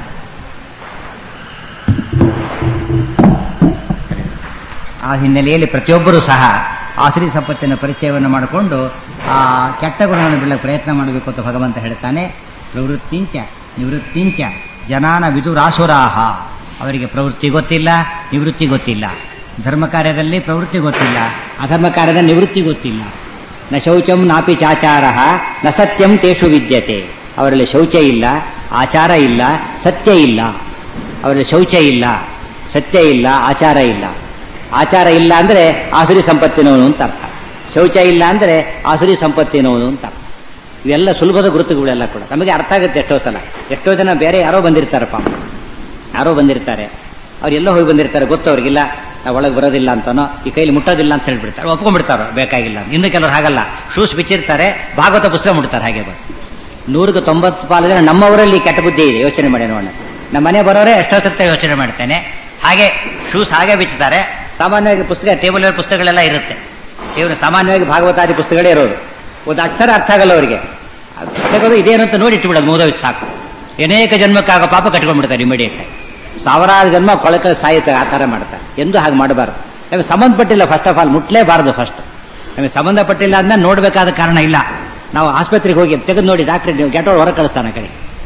ಆ ಹಿನ್ನೆಲೆಯಲ್ಲಿ ಪ್ರತಿಯೊಬ್ಬರೂ ಸಹ ಆಸರಿ ಸಂಪತ್ತಿನ ಪರಿಚಯವನ್ನು ಮಾಡಿಕೊಂಡು ಆ ಕೆಟ್ಟ ಗುಣಗಳನ್ನು ಬಿಡಲಿಕ್ಕೆ ಪ್ರಯತ್ನ ಮಾಡಬೇಕು ಅಂತ ಭಗವಂತ ಹೇಳ್ತಾನೆ ಪ್ರವೃತ್ತಿಂಚ ನಿವೃತ್ತಿಂಚ ಜನಾನ ವಿದುರಾಸುರಾಹ ಅವರಿಗೆ ಪ್ರವೃತ್ತಿ ಗೊತ್ತಿಲ್ಲ ನಿವೃತ್ತಿ ಗೊತ್ತಿಲ್ಲ ಧರ್ಮ ಕಾರ್ಯದಲ್ಲಿ ಪ್ರವೃತ್ತಿ ಗೊತ್ತಿಲ್ಲ ಅಧರ್ಮ ಕಾರ್ಯದ ನಿವೃತ್ತಿ ಗೊತ್ತಿಲ್ಲ ನ ಶೌಚಂ ನಾಪಿ ಚಾಚಾರ ನ ಸತ್ಯಂ ತೇಷು ವಿದ್ಯತೆ ಅವರಲ್ಲಿ ಶೌಚ ಇಲ್ಲ ಆಚಾರ ಇಲ್ಲ ಸತ್ಯ ಇಲ್ಲ ಅವರಲ್ಲಿ ಶೌಚ ಇಲ್ಲ ಸತ್ಯ ಇಲ್ಲ ಆಚಾರ ಇಲ್ಲ ಆಚಾರ ಇಲ್ಲ ಅಂದ್ರೆ ಆಸುರಿ ಸಂಪತ್ತಿನವನು ಅಂತ ಅರ್ಥ ಶೌಚ ಇಲ್ಲ ಅಂದ್ರೆ ಆಸುರಿ ಸಂಪತ್ತಿನವನು ಅಂತ ಅರ್ಥ ಇವೆಲ್ಲ ಸುಲಭದ ಗುರುತುಗಳೆಲ್ಲ ಕೂಡ ನಮಗೆ ಅರ್ಥ ಆಗುತ್ತೆ ಎಷ್ಟೋ ಸಲ ಎಷ್ಟೋ ಜನ ಬೇರೆ ಯಾರೋ ಬಂದಿರ್ತಾರೆ ಪಾಪ ಯಾರೋ ಬಂದಿರ್ತಾರೆ ಅವ್ರು ಎಲ್ಲೋ ಹೋಗಿ ಬಂದಿರ್ತಾರೆ ಗೊತ್ತು ಅವ್ರಿಗಿಲ್ಲ ನಾವು ಒಳಗೆ ಬರೋದಿಲ್ಲ ಅಂತಾನೋ ಈ ಕೈಲಿ ಮುಟ್ಟೋದಿಲ್ಲ ಅಂತ ಹೇಳ್ಬಿಡ್ತಾರೆ ಒಪ್ಕೊಂಡ್ಬಿಡ್ತಾರೋ ಬೇಕಾಗಿಲ್ಲ ಇನ್ನು ಕೆಲವರು ಹಾಗಲ್ಲ ಶೂಸ್ ಬಿಚ್ಚಿರ್ತಾರೆ ಭಾಗವತ ಪುಸ್ತಕ ಮುಟ್ತಾರೆ ಹಾಗೆ ಬಂದು ನೂರಿಗೆ ತೊಂಬತ್ತು ಪಾಲು ಜನ ನಮ್ಮವರಲ್ಲಿ ಕೆಟ್ಟ ಬುದ್ಧಿ ಇದೆ ಯೋಚನೆ ಮಾಡಿ ನೋಡೋಣ ನಮ್ಮ ಮನೆ ಬರೋರೇ ಎಷ್ಟೋ ಸತ್ತ ಯೋಚನೆ ಮಾಡ್ತೇನೆ ಹಾಗೆ ಶೂಸ್ ಹಾಗೆ ಬಿಚ್ಚುತ್ತಾರೆ ಸಾಮಾನ್ಯವಾಗಿ ಪುಸ್ತಕ ಟೇಬಲ್ ಪುಸ್ತಕಗಳೆಲ್ಲ ಇರುತ್ತೆ ಇವರು ಸಾಮಾನ್ಯವಾಗಿ ಭಾಗವತಾದಿ ಪುಸ್ತಕಗಳೇ ಇರೋದು ಒಂದು ಅಕ್ಷರ ಅರ್ಥ ಆಗಲ್ಲ ಅವರಿಗೆ ಪುಸ್ತಕಗಳು ಇದೇನು ಅಂತ ನೋಡಿ ಇಟ್ಟುಬಿಡೋದು ಮುಗಿದೋಯ್ತು ಸಾಕು ಅನೇಕ ಜನ್ಮಕ್ಕಾಗ ಪಾಪ ಕಟ್ಕೊಂಡ್ಬಿಡ್ತಾರೆ ಇಮಿಡಿಯೇಟ್ ಸಾವಿರಾರು ಜನ್ಮ ಕೊಳಕ ಸಾಯುತ್ತೆ ಆ ಥರ ಮಾಡ್ತಾರೆ ಎಂದು ಹಾಗೆ ಮಾಡಬಾರ್ದು ನಮಗೆ ಸಂಬಂಧಪಟ್ಟಿಲ್ಲ ಫಸ್ಟ್ ಆಫ್ ಆಲ್ ಮುಟ್ಲೇಬಾರದು ಫಸ್ಟ್ ನಮಗೆ ಸಂಬಂಧಪಟ್ಟಿಲ್ಲ ಅಂದ್ಮೇಲೆ ನೋಡಬೇಕಾದ ಕಾರಣ ಇಲ್ಲ ನಾವು ಆಸ್ಪತ್ರೆಗೆ ಹೋಗಿ ತೆಗೆದು ನೋಡಿ ಡಾಕ್ಟ್ರಿಗೆ ನೀವು ಗೆಟೋಡ್ ಹೊರ ಕಳಿಸ್ತಾನೆ ಆ ಕಡೆ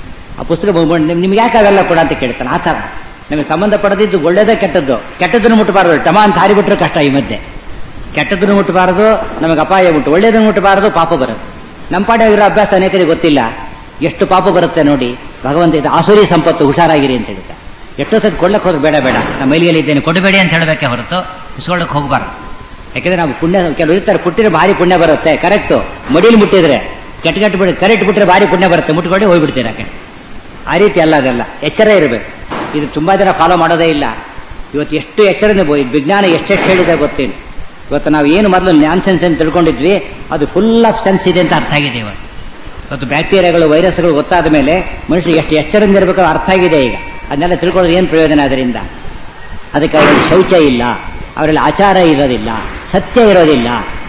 ಆ ಪುಸ್ತಕ ಬಂದ್ಬಿಟ್ಟು ನಿಮ್- ನಿಮ್ಗೆ ಯಾಕೆ ಅವೆಲ್ಲ ಕೂಡ ಅಂತ ಕೇಳ್ತಾನೆ ಆ ಥರ ನಮಗೆ ಸಂಬಂಧಪಡದಿದ್ದು ಒಳ್ಳೇದೇ ಕೆಟ್ಟದ್ದು ಕೆಟ್ಟದ್ದನ್ನು ಮುಟ್ಟಬಾರದು ಟಮ ಅಂತ ಹಾರಿಬಿಟ್ರೆ ಕಷ್ಟ ಈ ಮಧ್ಯೆ ಕೆಟ್ಟದ್ದನ್ನು ಮುಟ್ಟಬಾರದು ನಮಗೆ ಅಪಾಯ ಉಂಟು ಒಳ್ಳೇದನ್ನು ಮುಟ್ಟಬಾರದು ಪಾಪ ಬರುತ್ತೆ ನಮ್ಮ ಪಾಡೆ ಆಗಿರೋ ಅಭ್ಯಾಸ ಅನೇಕರಿಗೆ ಗೊತ್ತಿಲ್ಲ ಎಷ್ಟು ಪಾಪ ಬರುತ್ತೆ ನೋಡಿ ಭಗವಂತ ಇದು ಆಸುರಿ ಸಂಪತ್ತು ಹುಷಾರಾಗಿರಿ ಅಂತ ಹೇಳ್ತಾರೆ ಎಷ್ಟೋ ಸತಿ ಕೊಡ್ಲಕ್ಕೆ ಹೋದ್ರೆ ಬೇಡ ಬೇಡ ನಮ್ಮ ಮೈಲಿಯಲ್ಲಿ ಇದ್ದೇನೆ ಕೊಡಬೇಡಿ ಅಂತ ಹೇಳಬೇಕೆ ಹೊರತು ಇಸ್ಕೊಳ್ಳಕ್ಕೆ ಹೋಗಬಾರ್ದು ಯಾಕಂದ್ರೆ ನಾವು ಪುಣ್ಯ ಕೆಲವರು ಇರ್ತಾರೆ ಕೊಟ್ಟಿದ್ರೆ ಭಾರಿ ಪುಣ್ಯ ಬರುತ್ತೆ ಕರೆಕ್ಟು ಮಡಿಲಿ ಮುಟ್ಟಿದ್ರೆ ಕೆಟ್ಟ ಕೆಟ್ಟ ಬಿಡಿ ಕರೆಕ್ಟ್ ಬಿಟ್ರೆ ಭಾರಿ ಪುಣ್ಯ ಬರುತ್ತೆ ಮುಟ್ಕೊಂಡು ಹೋಗ್ಬಿಡ್ತೀರಾ ಆ ಕಡೆ ಆ ರೀತಿ ಅಲ್ಲ ಅದೆಲ್ಲ ಎಚ್ಚರ ಇರಬೇಕು ಇದು ತುಂಬಾ ಜನ ಫಾಲೋ ಮಾಡೋದೇ ಇಲ್ಲ ಇವತ್ತು ಎಷ್ಟು ಎಚ್ಚರನೇ ಬೋ- ವಿಜ್ಞಾನ ಎಷ್ಟೆಷ್ಟು ಹೇಳಿದೆ ಗೊತ್ತೇನು ಇವತ್ತು ನಾವು ಏನು ಮೊದಲು ನ್ಯಾನ್ ಸೆನ್ಸ್ ಅಂತ ತಿಳ್ಕೊಂಡಿದ್ವಿ ಅದು ಫುಲ್ ಆಫ್ ಸೆನ್ಸ್ ಇದೆ ಅಂತ ಅರ್ಥ ಆಗಿದೆ ಇವತ್ತು ಇವತ್ತು ಬ್ಯಾಕ್ಟೀರಿಯಾಗಳು ವೈರಸ್ಗಳು ಗೊತ್ತಾದ ಮೇಲೆ ಮನುಷ್ಯರು ಎಷ್ಟು ಎಚ್ಚರದಿಂದ ಇರಬೇಕು ಅರ್ಥ ಆಗಿದೆ ಈಗ ಅದನ್ನೆಲ್ಲ ತಿಳ್ಕೊಳ್ಳೋದು ಏನು ಪ್ರಯೋಜನ ಅದರಿಂದ ಅದಕ್ಕೆ ಅವರಲ್ಲಿ ಶೌಚ ಇಲ್ಲ ಅವರಲ್ಲಿ ಆಚಾರ ಇರೋದಿಲ್ಲ ಸತ್ಯ ಇರೋದಿಲ್ಲ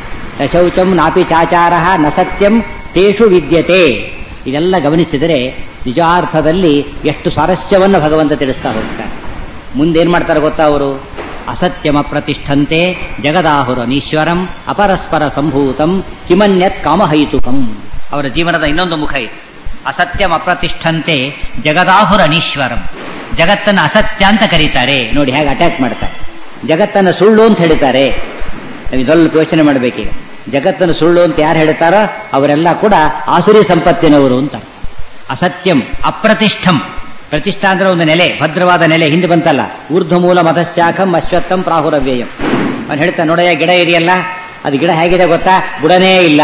ನ ಶೌಚಂ ನಾಪಿ ಚಾಚಾರ ನ ಸತ್ಯಂ ತೇಷು ವಿದ್ಯತೆ ಇದೆಲ್ಲ ಗಮನಿಸಿದರೆ ನಿಜಾರ್ಥದಲ್ಲಿ ಎಷ್ಟು ಸ್ವಾರಸ್ಯವನ್ನು ಭಗವಂತ ತಿಳಿಸ್ತಾ ಹೋಗ್ತಾನೆ ಮುಂದೇನ್ ಮಾಡ್ತಾರೆ ಗೊತ್ತಾ ಅವರು ಅಸತ್ಯಮ ಪ್ರತಿಷ್ಠಂತೆ ಜಗದಾಹುರನೀಶ್ವರಂ ಅಪರಸ್ಪರ ಸಂಭೂತಂ ಕಿಮನ್ಯತ್ ಕಾಮಹೈತುಕಂ ಅವರ ಜೀವನದ ಇನ್ನೊಂದು ಮುಖ ಇದೆ ಅಸತ್ಯಂ ಅಪ್ರತಿಷ್ಠಂತೆ ಜಗದಾಹುರನೀಶ್ವರಂ ಜಗತ್ತನ್ನು ಅಸತ್ಯ ಅಂತ ಕರೀತಾರೆ ನೋಡಿ ಹೇಗೆ ಅಟ್ಯಾಕ್ ಮಾಡ್ತಾರೆ ಜಗತ್ತನ್ನು ಸುಳ್ಳು ಅಂತ ಹೇಳ್ತಾರೆ ನಾವು ಸ್ವಲ್ಪ ಯೋಚನೆ ಮಾಡಬೇಕೀಗ ಜಗತ್ತನ್ನು ಸುಳ್ಳು ಅಂತ ಯಾರು ಹೇಳ್ತಾರೋ ಅವರೆಲ್ಲ ಕೂಡ ಆಸುರಿ ಸಂಪತ್ತಿನವರು ಅಂತ ಅರ್ಥ. ಅಸತ್ಯಂ ಅಪ್ರತಿಷ್ಠಂ ಪ್ರತಿಷ್ಠಾ ಅಂದ್ರೆ ಒಂದು ನೆಲೆ ಭದ್ರವಾದ ನೆಲೆ ಹಿಂದೆ ಬಂತಲ್ಲ ಊರ್ಧ್ವ ಮೂಲ ಮತಶಾಖಂ ಅಶ್ವತ್ಥಂ ಪ್ರಾಹುರವ್ಯಯಂ ಅವ್ನು ಹೇಳ್ತಾನೆ ನೋಡಯ್ಯ ಗಿಡ ಇದೆಯಲ್ಲ ಅದು ಗಿಡ ಹೇಗಿದೆ ಗೊತ್ತಾ ಬುಡನೇ ಇಲ್ಲ